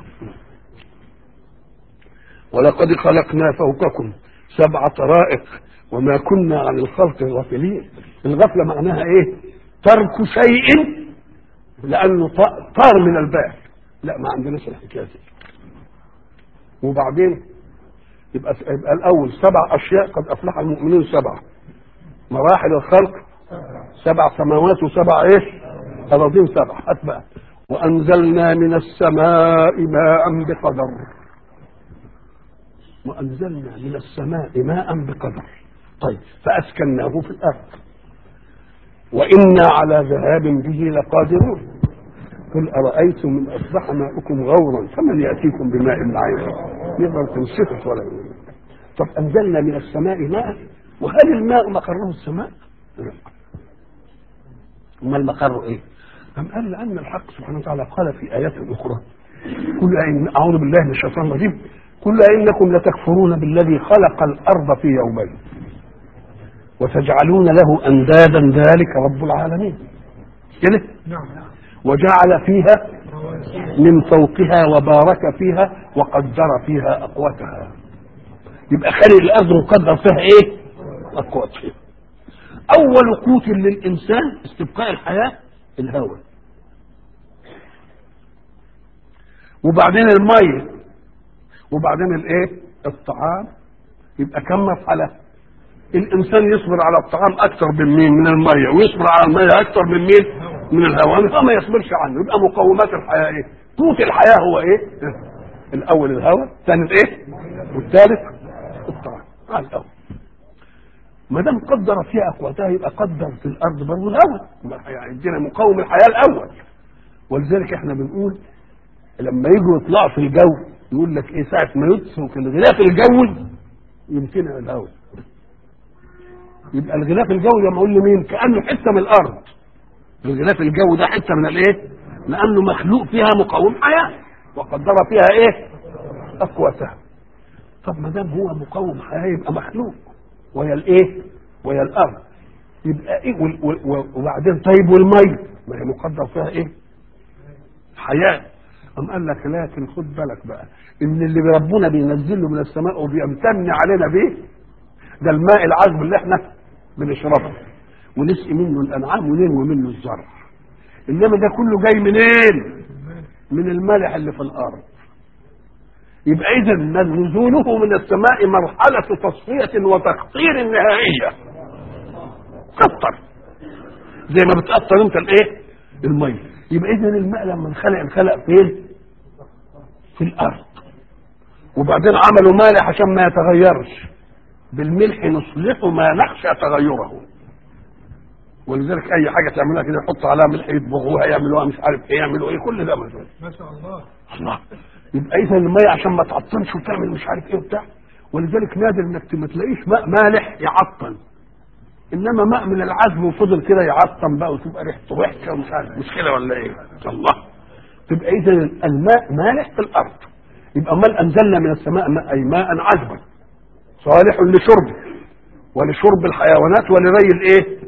A: ولقد خلقنا فوقكم سبع طرائق وما كنا عن الخلق غافلين الغفله معناها ايه ترك شيء لانه طار من البال لا ما عندناش الحكايه دي وبعدين يبقى يبقى الاول سبع اشياء قد افلح المؤمنون سبعه مراحل الخلق سبع سماوات وسبع ايه اراضين سبع هات بقى وانزلنا من السماء ماء بقدر وانزلنا من السماء ماء بقدر طيب فاسكناه في الارض وانا على ذهاب به لقادرون قل ارايتم ان اصبح ماؤكم غورا فمن ياتيكم بماء معين يقدر تنصفه ولا يقول. طب انزلنا من السماء ماء وهل الماء مقره السماء؟ لا امال مقره ايه؟ أم قال لأن الحق سبحانه وتعالى قال في آيات أخرى قل إن أعوذ بالله من الشيطان الرجيم قل إنكم لتكفرون بالذي خلق الأرض في يومين وتجعلون له أندادا ذلك رب العالمين كده
B: نعم
A: وجعل فيها من فوقها وبارك فيها وقدر فيها أقواتها يبقى خلق الأرض وقدر فيها إيه أقواتها أول قوت للإنسان استبقاء الحياة الهواء وبعدين المية وبعدين الايه الطعام يبقى كم مرحلة الانسان يصبر على الطعام اكثر من مين من المية ويصبر على المية اكثر من مين من الهواء فما يصبرش عنه يبقى مقومات الحياة ايه قوت الحياة هو ايه الاول الهواء الثاني الايه والثالث الطعام على الاول ما دام قدر فيها اقواتها يبقى قدر في الارض برضه الهواء يعني عندنا مقاوم الحياه الاول ولذلك احنا بنقول لما يجوا يطلعوا في الجو يقول لك ايه ساعه ما يترك الغلاف الجوي يمكنها الهواء يبقى الغلاف الجوي لما اقول لمين كانه حته من الارض الغلاف الجوي ده حته من الايه لانه مخلوق فيها مقاوم حياه وقدر فيها ايه اقواتها طب ما دام هو مقاوم حياه يبقى مخلوق وهي الايه وهي الارض يبقى ايه وال- وال- وبعدين طيب والمي ما هي مقدر فيها ايه حياه قام قال لك لكن خد بالك بقى ان اللي ربنا بينزله من السماء وبيمتن علينا بيه ده الماء العذب اللي احنا بنشربه ونسقي منه الانعام وننوي منه الزرع انما ده كله جاي منين من الملح اللي في الارض يبقى اذا نزوله من السماء مرحله تصفيه وتقطير نهائيه قطر زي ما بتقطر انت الايه الميه يبقى اذا الماء لما انخلق انخلق فين في الارض وبعدين عملوا مالح عشان ما يتغيرش بالملح نصلح ما نخشى تغيره ولذلك اي حاجه تعملها كده يحط عليها ملح يطبخوها يعملوها مش عارف ايه يعملوا ايه كل ده مجهول
B: ما شاء الله
A: الله يبقى اذا الميه عشان ما تعطلش وتعمل مش عارف ايه وبتاع ولذلك نادر انك ما تلاقيش ماء مالح يعطل انما ماء من العذب وفضل كده يعطن بقى وتبقى ريحته وحشه ومش عارف مشكله ولا ايه الله تبقى اذا الماء مالح في الارض يبقى امال انزلنا من السماء ماء اي ماء عذبا صالح لشربه ولشرب الحيوانات ولري الايه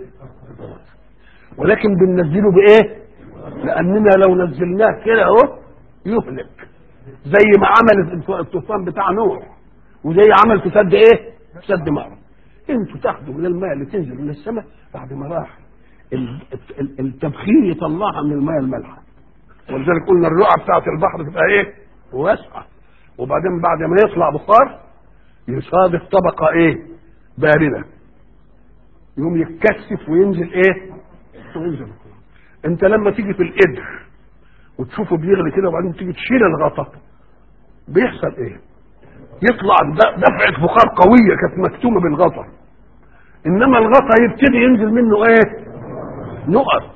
A: ولكن بننزله بايه لاننا لو نزلناه كده اهو يهلك زي ما عمل الف- الطوفان بتاع نوح وزي عمل في سد ايه سد مأرب انتوا تاخدوا من الماء اللي تنزل من السماء بعد ما راح ال- ال- التبخير يطلعها من الماء المالحه ولذلك قلنا الرقعه بتاعت البحر تبقى ايه واسعه وبعدين بعد ما يطلع بخار يصادف طبقه ايه بارده يقوم يتكثف وينزل ايه وينزل انت لما تيجي في القدر وتشوفه بيغلي كده وبعدين تيجي تشيل الغطا بيحصل ايه يطلع د- دفعه بخار قويه كانت مكتومه بالغطا انما الغطا يبتدي ينزل منه ايه نقط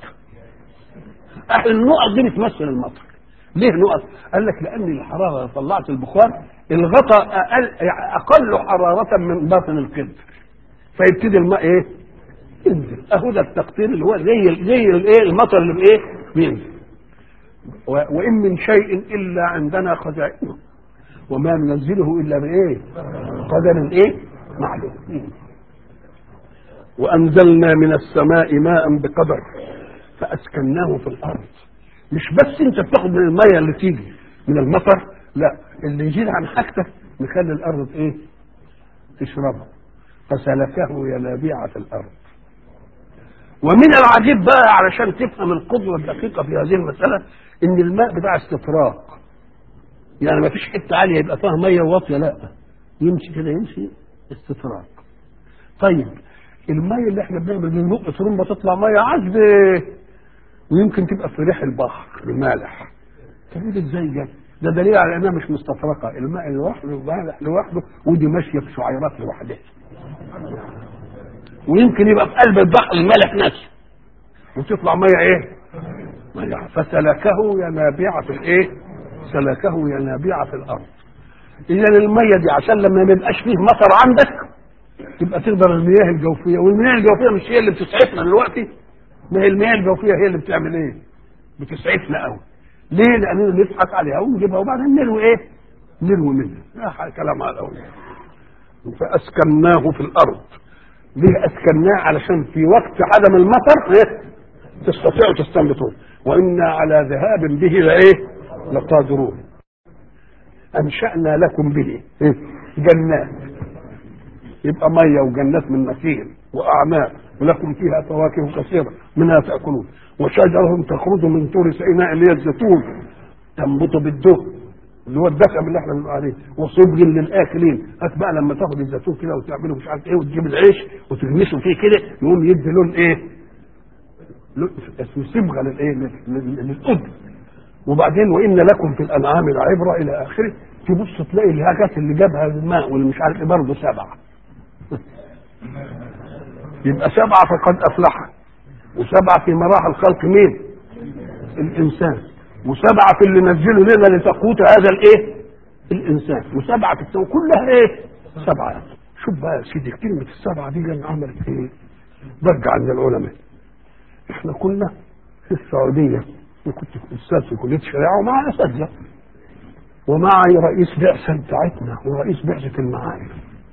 A: اهل النقط دي بتمثل المطر ليه نقط قال لك لان الحراره لو طلعت البخار الغطا اقل اقل حراره من باطن القدر فيبتدي الماء ايه ينزل اهو ده التقطير اللي هو زي زي الايه المطر اللي بايه بينزل و- وان من شيء الا عندنا خزائنه وما ننزله الا بايه قدر ايه معلوم وانزلنا من السماء ماء بقدر فاسكناه في الارض مش بس انت بتاخد من الميه اللي تيجي من المطر لا اللي يزيد عن حاجتك نخلي الارض ايه تشربها فسلكه ينابيع في الارض ومن العجيب بقى علشان تفهم القدوه الدقيقه في هذه المساله ان الماء بتاع استطراق يعني ما فيش حته عاليه يبقى فيها ميه واطيه لا يمشي كده يمشي استطراق طيب الميه اللي احنا بنعمل بنبق ترمبه تطلع ميه عذبه ويمكن تبقى في ريح البحر المالح طب ده ازاي جت؟ ده دليل على انها مش مستطرقه الماء لوحده مالح لوحده ودي ماشيه في شعيرات لوحدها ويمكن يبقى في قلب البحر المالح نفسه وتطلع ميه ايه؟ ميه فسلكه ينابيع في الايه؟ سلكه ينابيع في الارض اذا الميه دي عشان لما ما يبقاش فيه مطر عندك تبقى تقدر المياه الجوفيه والمياه الجوفيه مش هي اللي بتسعفنا دلوقتي ما هي المياه الجوفيه هي اللي بتعمل ايه؟ بتسعفنا قوي ليه؟ لاننا نضحك عليها ونجيبها وبعدين نروي ايه؟ نروي منها لا كلام على الاول فاسكناه في الارض ليه اسكناه علشان في وقت عدم المطر ايه؟ تستطيعوا تستنبطون وانا على ذهاب به لايه؟ لقادرون انشانا لكم به إيه؟ جنات يبقى ميه وجنات من نخيل واعناب ولكم فيها فواكه كثيره منها تاكلون وشجره تخرج من طور سيناء اللي هي الزيتون تنبت بالدهن اللي هو الدسم اللي احنا بنقول عليه وصبغ للاكلين هات بقى لما تاخد الزيتون كده وتعمله مش عارف ايه وتجيب العيش وتغمسه فيه كده يقوم يدي لون ايه؟ لون اسمه صبغه للايه؟ للقدر وبعدين وان لكم في الانعام العبره الى اخره تبص تلاقي الحاجات اللي جابها الماء واللي مش عارف ايه برضه سبعه يبقى سبعه فقد افلح وسبعه في مراحل خلق مين؟ الانسان وسبعه في اللي نزله لنا لتقوت هذا الايه؟ الانسان وسبعه في السماء كلها ايه؟ سبعه شوف بقى يا سيدي كلمه السبعه دي عملت ايه؟ ضجه عند العلماء احنا كنا في السعوديه كنت استاذ في كليه الشريعه ومع اساتذه ومعي رئيس بعثه بتاعتنا ورئيس بعثه المعارف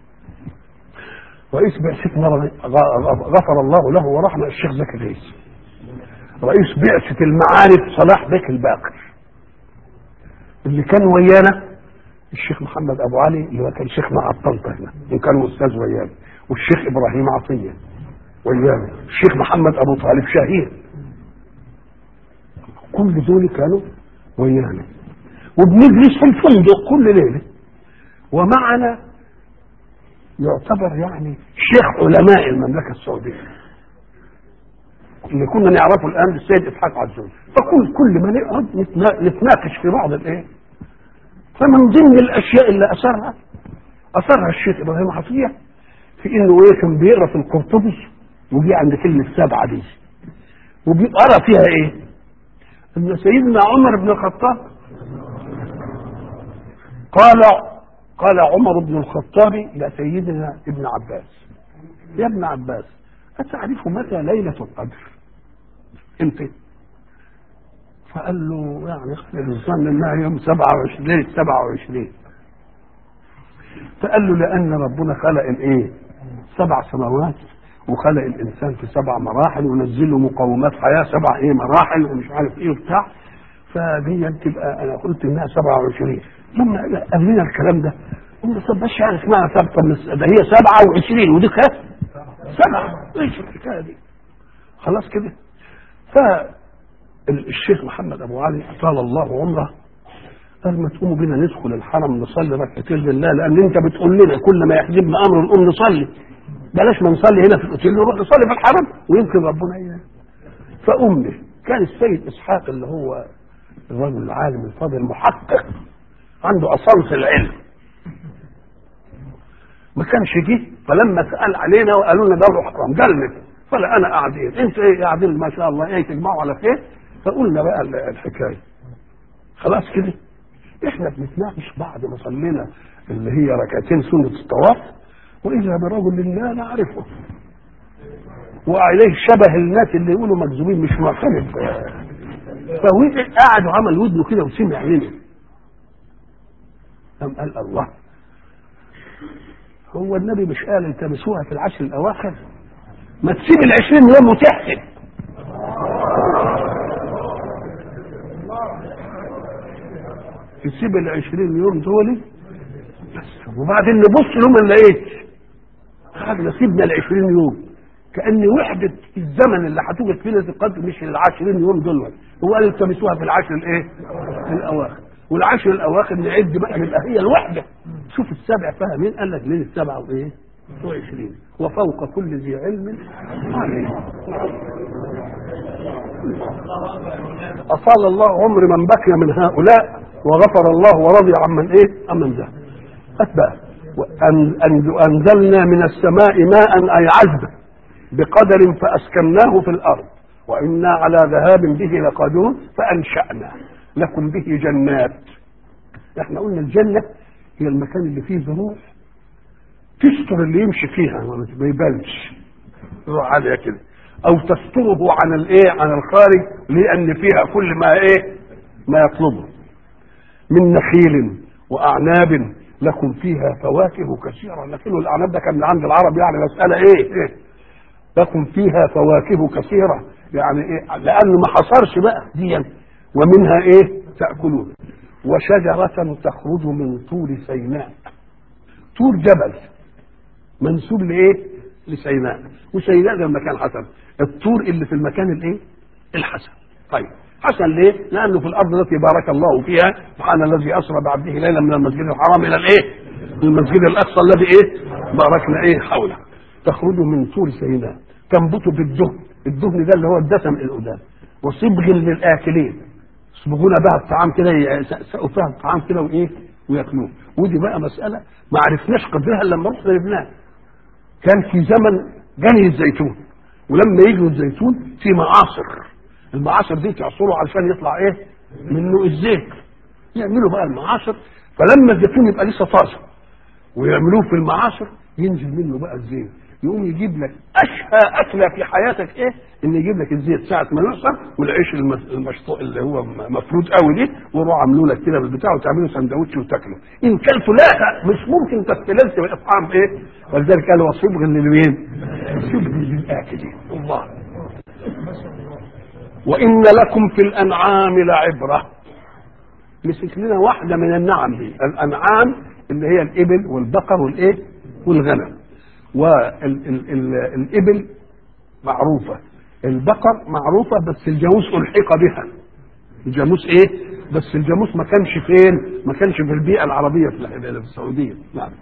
A: رئيس بعثتنا غفر الله له ورحمه الشيخ زكي رئيس رئيس بعثه المعارف صلاح بك الباقر اللي كان ويانا الشيخ محمد ابو علي اللي هو كان شيخنا على الطنطا هنا وكان استاذ ويانا والشيخ ابراهيم عطيه ويانا الشيخ محمد ابو طالب شهير كل دول كانوا ويانا وبنجلس في الفندق كل ليله ومعنا يعتبر يعني شيخ علماء المملكه السعوديه اللي كنا نعرفه الان السيد اسحاق عزوز فكل كل ما نقعد نتناقش في بعض الايه فمن ضمن الاشياء اللي اثرها اثرها الشيخ ابراهيم عطيه في انه ايه كان بيقرا في القرطبي وجي عند كلمه سبعه دي وبيقرا فيها ايه؟ ان سيدنا عمر بن الخطاب قال قال عمر بن الخطاب لسيدنا ابن عباس يا ابن عباس أتعرف متى ليلة القدر؟ امتى؟ فقال له يعني خلينا الظن انها يوم 27 ليله 27 فقال له لان ربنا خلق الايه؟ سبع سماوات وخلق الانسان في سبع مراحل ونزل له مقومات حياه سبع ايه مراحل ومش عارف ايه وبتاع فدي تبقى انا قلت انها 27 لما قال لنا الكلام ده قلنا طب مش عارف اسمها ثابته ده هي 27 ودي كام؟ سبعه ايش الحكايه دي؟ خلاص كده فالشيخ محمد ابو علي طال الله عمره قال ما تقوموا بينا ندخل الحرم نصلي ركعتين لله لان انت بتقول لنا كل ما يحجبنا امر نقوم نصلي بلاش ما نصلي هنا في الاوتيل نروح نصلي في الحرم ويمكن ربنا ايه فامي كان السيد اسحاق اللي هو الرجل العالم الفاضل المحقق عنده اصالة العلم ما كانش جه فلما سال علينا وقالوا لنا ده حرام قال فلا انا قاعدين انت ايه قاعدين ما شاء الله ايه تجمعوا على خير فقلنا بقى الحكايه خلاص كده احنا بنتناقش بعد ما صلينا اللي هي ركعتين سنه الطواف واذا برجل لا نعرفه وعليه شبه الناس اللي يقولوا مكذوبين مش معترف فوقع قاعد وعمل ودنه كده وسمع لنا قام قال الله هو النبي مش قال التمسوها في العشر الاواخر ما تسيب العشرين يوم وتحسب تسيب العشرين يوم دول بس وبعدين نبص لهم نلاقيه خدنا سيبنا العشرين يوم كأن وحدة الزمن اللي هتوجد فيه ليلة القدر مش العشرين يوم دول هو قال التمسوها في العشر الايه؟ الأواخر والعشر الأواخر نعد بقى يبقى هي الوحدة شوف السبع فيها مين قال لك ليه السبعة وإيه؟ وعشرين وفوق كل ذي علم عليم أصال الله عمر من بكي من هؤلاء وغفر الله ورضي عمن إيه؟ عمن ذهب أتبع أنزلنا من السماء ماء أي عذبا بقدر فأسكناه في الأرض وإنا على ذهاب به لقادرون فأنشأنا لكم به جنات احنا قلنا الجنة هي المكان اللي فيه ظروف تستر اللي يمشي فيها ما يبانش روح عالية كده او تستره عن الايه عن الخارج لان فيها كل ما ايه ما يطلبه من نخيل واعناب لكم فيها فواكه كثيرة لكن الاعناب ده كان من عند العرب يعني مسألة ايه, إيه؟ لكم فيها فواكه كثيرة يعني ايه لانه ما حصرش بقى دي ومنها ايه تأكلون وشجرة تخرج من طور سيناء طور جبل منسوب لايه لسيناء وسيناء ده المكان حسن الطور اللي في المكان الايه الحسن طيب حسن ليه لانه في الارض التي بارك الله فيها سبحان الذي اسرى بعبده ليلا من المسجد الحرام الى الايه المسجد الاقصى الذي ايه باركنا ايه حوله تخرج من طور سيناء تنبت بالدهن الدهن ده اللي هو الدسم القدام وصبغ للاكلين يصبغون بها الطعام كده يسقوا فيها الطعام كده وايه وياكلوه ودي بقى مساله ما عرفناش قدرها الا لما رحنا لبنان كان في زمن جني الزيتون ولما يجوا الزيتون في معاصر المعاصر دي تعصروا علشان يطلع ايه منه الزيت يعملوا بقى المعاصر فلما الزيتون يبقى لسه طازه ويعملوه في المعاصر ينزل منه بقى الزيت يقوم يجيب لك اشهى اكله في حياتك ايه ان يجيب لك الزيت ساعه ما يعصر والعيش المشطوق اللي هو مفروض قوي دي ويروح عاملوا لك كده بالبتاع وتعمله سندوتش وتاكله ان كلته لا مش ممكن تستلذ بالاطعام ايه ولذلك قال وصبغ للمين صبغ للاكلين الله وان لكم في الانعام لعبره مسك لنا واحده من النعم دي الانعام اللي هي الابل والبقر والايه والغنم والإبل معروفة البقر معروفة بس الجاموس ألحق بها الجاموس إيه؟ بس الجاموس ما كانش فين؟ ما كانش في البيئة العربية في السعودية نعم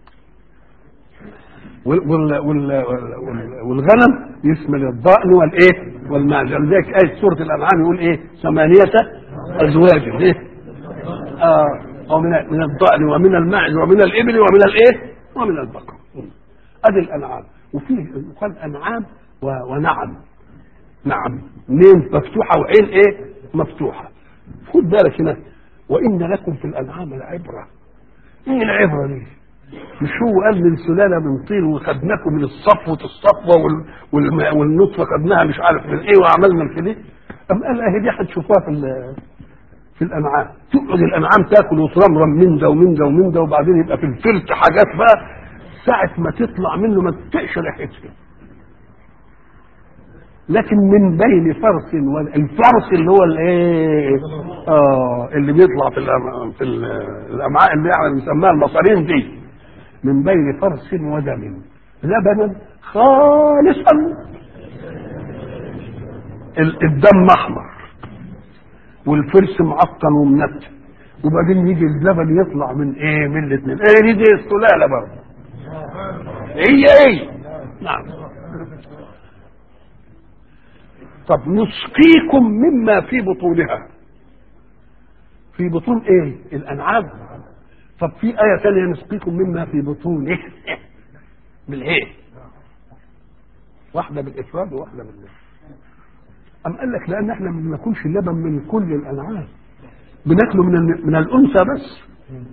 A: وال وال وال والغنم يشمل الضأن والايه؟ والمعز ولذلك آية سورة الأنعام يقول إيه؟ ثمانية أزواج إيه؟ آه ومن من الضأن ومن المعز ومن الإبل ومن الإيه؟ ومن البقر ادي الانعام وفيه يقال انعام ونعم نعم ميم مفتوحه وعين ايه مفتوحه خد بالك هنا وان لكم في الانعام العبره ايه العبره دي مش هو قال من سلاله من طين وخدناكم من الصفوه الصفوه وال... والنطفه خدناها مش عارف من ايه وعملنا كده ام قال اهي دي هتشوفوها في ال... في الانعام تقعد الانعام تاكل وترمرم من ده ومن ده ومن ده وبعدين يبقى في الفلت حاجات بقى ساعة ما تطلع منه ما تطقش ريحتها لكن من بين فرس الفرس اللي هو الايه اه اللي بيطلع في الأمعاء في الامعاء اللي احنا بنسميها المصارين دي من بين فرس ودم لبنا خالصا الدم احمر والفرس معطن ومنتن وبعدين يجي اللبن يطلع من ايه من الاثنين ايه دي السلاله برضه هي ايه نعم طب نسقيكم مما في بطونها في بطون ايه الانعام طب في ايه ثانيه نسقيكم مما في بطونه بالايه واحده بالافراد وواحده بالله أم قال لك لأن احنا ما بناكلش اللبن من كل الأنعام بناكله من من الأنثى بس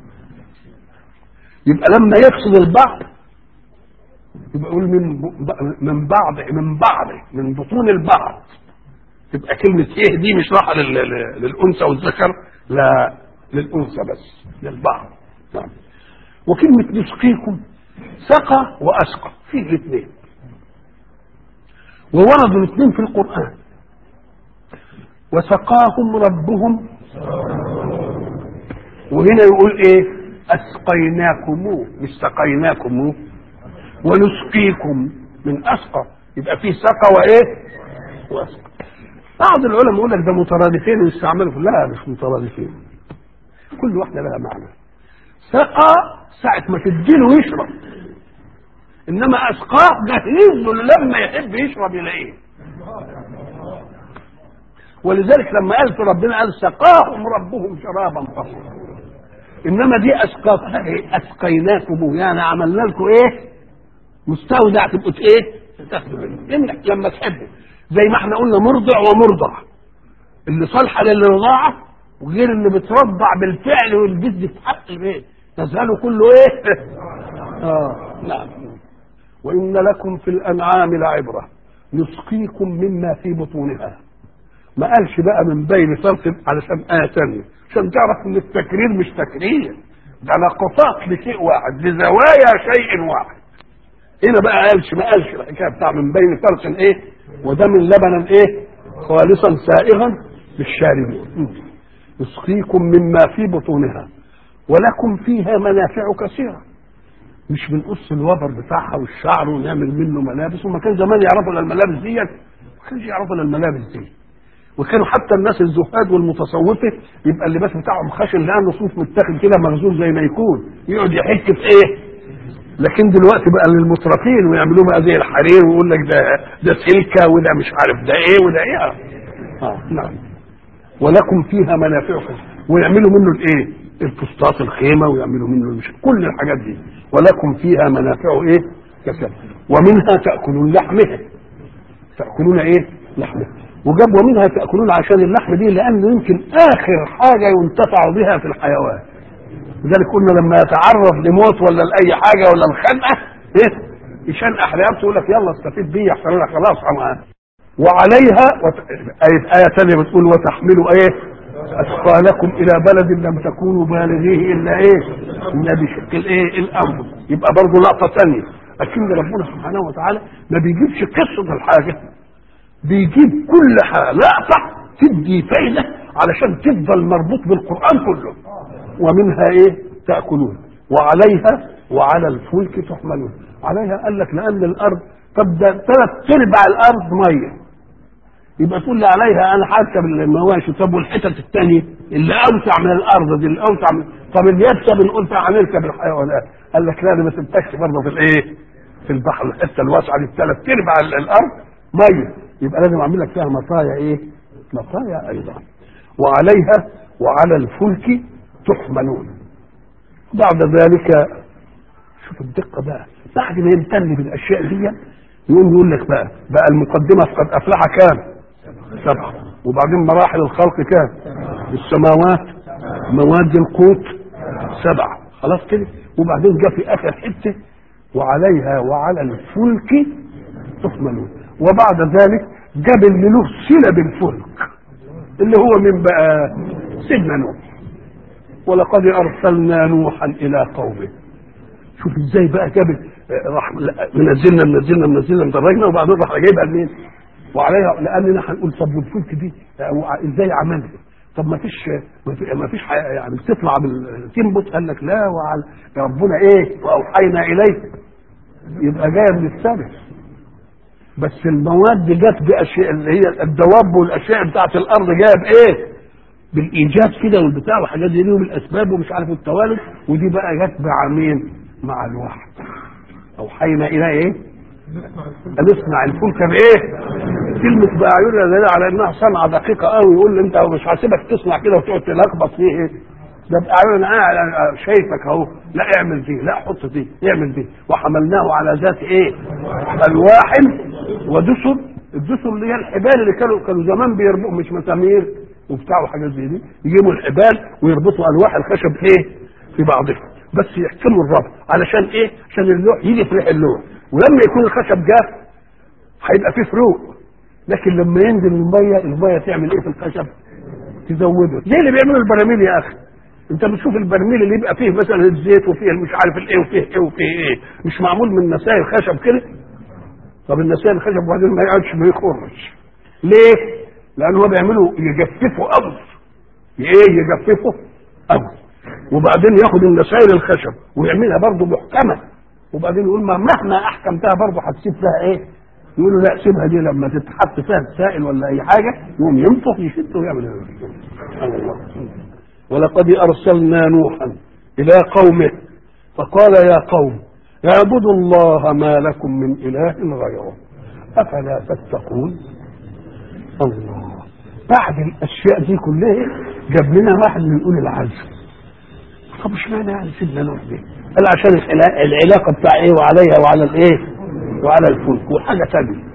A: يبقى لما يفصل البعض يبقى يقول من من بعض من بعض من بطون البعض تبقى كلمة ايه دي مش راحة للأنثى والذكر لا للأنثى بس للبعض نعم وكلمة نسقيكم سقى وأسقى فيه الاثنين ووردوا الاثنين في القرآن وسقاهم ربهم وهنا يقول ايه اسقيناكموه مش سقيناكموه ونسقيكم من اسقى يبقى فيه سقى وايه واسقى بعض العلماء يقول لك ده مترادفين ويستعملوا لا مش مترادفين كل واحده لها معنى سقى ساعة ما تديله يشرب انما اسقاه جهز له لما يحب يشرب يلاقيه ولذلك لما قال في ربنا قال سقاهم ربهم شرابا طهورا انما دي اسقاها ايه اسقيناكم يعني عملنا لكم ايه مستودع تبقوا ايه تاخدوا منه انك لما تحبوا زي ما احنا قلنا مرضع ومرضع اللي صالحه للرضاعه وغير اللي بترضع بالفعل والجد في حق البيت تزهله كله ايه اه نعم وان لكم في الانعام لعبره نسقيكم مما في بطونها ما قالش بقى من بين فرق علشان آية تانية عشان تعرف ان التكرير مش تكرير ده لقطات لشيء واحد لزوايا شيء واحد هنا بقى قالش ما قالش الحكايه بتاع من بين فرق ايه وده من لبنا ايه خالصا سائغا للشاربين يسقيكم مما في بطونها ولكم فيها منافع كثيره مش بنقص الوبر بتاعها والشعر ونعمل منه ملابس وما كان زمان يعرفوا الملابس ديت ما كانش يعرفوا الملابس دي وكانوا حتى الناس الزهاد والمتصوفه يبقى اللباس بتاعهم خشن لانه صوف متاخد كده مغزول زي ما يكون يقعد يحك في ايه لكن دلوقتي بقى للمترفين ويعملوا بقى زي الحرير ويقول لك ده ده سلكه وده مش عارف ده ايه وده ايه اه نعم ولكم فيها منافع كثيرة. ويعملوا منه الايه الفسطاط الخيمه ويعملوا منه مش كل الحاجات دي ولكم فيها منافع ايه كثيرة ومنها تاكلون لحمها تاكلون ايه لحمها وجاب ومنها تاكلون عشان اللحم دي لانه يمكن اخر حاجه ينتفع بها في الحيوان لذلك قلنا لما يتعرض لموت ولا لاي حاجه ولا الخنقه ايه يشنقح رقبته يقول لك يلا استفيد بيه يحصل لك خلاص أنا. وعليها وت... آية, آية ثانية بتقول وتحملوا ايه أثقالكم إلى بلد لم تكونوا بالغيه إلا إيه؟ إلا بشق الإيه؟ الأنفس يبقى برضه لقطة ثانية لكن ربنا سبحانه وتعالى ما بيجيبش قصة الحاجة بيجيب كل حاجة لقطة تدي فايدة علشان تفضل مربوط بالقرآن كله ومنها ايه تأكلون وعليها وعلى الفلك تحملون عليها قال لك لأن الأرض طب ده ثلاث أرباع الأرض مية يبقى تقول لي عليها أنا هركب المواشي طب والحتت الثانية اللي أوسع من الأرض دي اللي أوسع من طب اليابسة بنقول فيها هنركب الحيوانات قال لك لا دي ما تنتجش برضه في الإيه؟ في البحر الحتة الواسعة دي ثلاث أرباع الأرض مية يبقى لازم أعمل لك فيها مطايا إيه؟ مطايا أيضا وعليها وعلى الفلك تحملون بعد ذلك شوف الدقة بقى بعد ما يمتن بالأشياء دي يقوم يقول لك بقى بقى المقدمة قد أفلح كام سبعة وبعدين مراحل الخلق كام السماوات مواد القوت سبعة خلاص كده وبعدين جاء في آخر حتة وعليها وعلى الفلك تحملون وبعد ذلك جاب اللي له صلة بالفلك اللي هو من بقى سيدنا نوح ولقد ارسلنا نوحا الى قومه شوف ازاي بقى جاب راح منزلنا منزلنا منزلنا مدرجنا وبعدين راح جايبها منين وعليها لاننا هنقول طب والفلك دي ازاي عملها طب ما فيش ما فيش يعني بتطلع تنبت قال لك لا وعلى ربنا ايه واوحينا اليك يبقى جايه من السماء بس المواد جت باشياء اللي هي الدواب والاشياء بتاعت الارض جايه بايه؟ بالايجاد كده والبتاع وحاجات دي ليهم الاسباب ومش عارف التوالد ودي بقى جت مع مين؟ مع الوحي اوحينا الى ايه؟ ان اصنع الفلك بايه؟ كلمة بأعيننا دليل على انها صنعة دقيقة قوي يقول لي انت مش هسيبك تصنع كده وتقعد تلخبط فيه ايه؟ ده بأعيننا انا شايفك اهو لا اعمل دي لا حط دي اعمل دي وحملناه على ذات ايه؟ الواح ودسر الدسر اللي هي الحبال اللي كانوا كانوا زمان بيربطوا مش مسامير وبتاع وحاجات زي دي يجيبوا الحبال ويربطوا الواح الخشب ايه؟ في بعضها بس يحكموا الربط علشان ايه؟ عشان اللوح يجي في ريح اللوح ولما يكون الخشب جاف هيبقى فيه فروق لكن لما ينزل الميه الميه تعمل ايه في الخشب؟ تزوده زي اللي بيعملوا البراميل يا اخي انت بتشوف البرميل اللي يبقى فيه مثلا الزيت وفيه مش عارف الايه وفيه ايه وفيه ايه مش معمول من نسائل خشب كده طب النسيان الخشب وبعدين ما يقعدش ما يخرش ليه؟ لان هو بيعملوا يجففوا قوي ايه يجففه قوي وبعدين ياخد النسائل الخشب ويعملها برضه محكمه وبعدين يقول ما مهما احكمتها برضه هتسيب فيها ايه؟ يقولوا لا سيبها دي لما تتحط فيها السائل ولا اي حاجه يقوم ينفخ يشد ويعمل سبحان الله ولقد ارسلنا نوحا الى قومه فقال يا قوم اعبدوا الله ما لكم من اله غيره افلا تتقون الله بعد الاشياء دي كلها جاب لنا واحد من اولي العزم طب اشمعنى يعني سيدنا نوح دي؟ قال عشان العلا- العلاقه بتاع ايه وعليها وعلى الايه؟ وعلى الفلك وحاجه ثانيه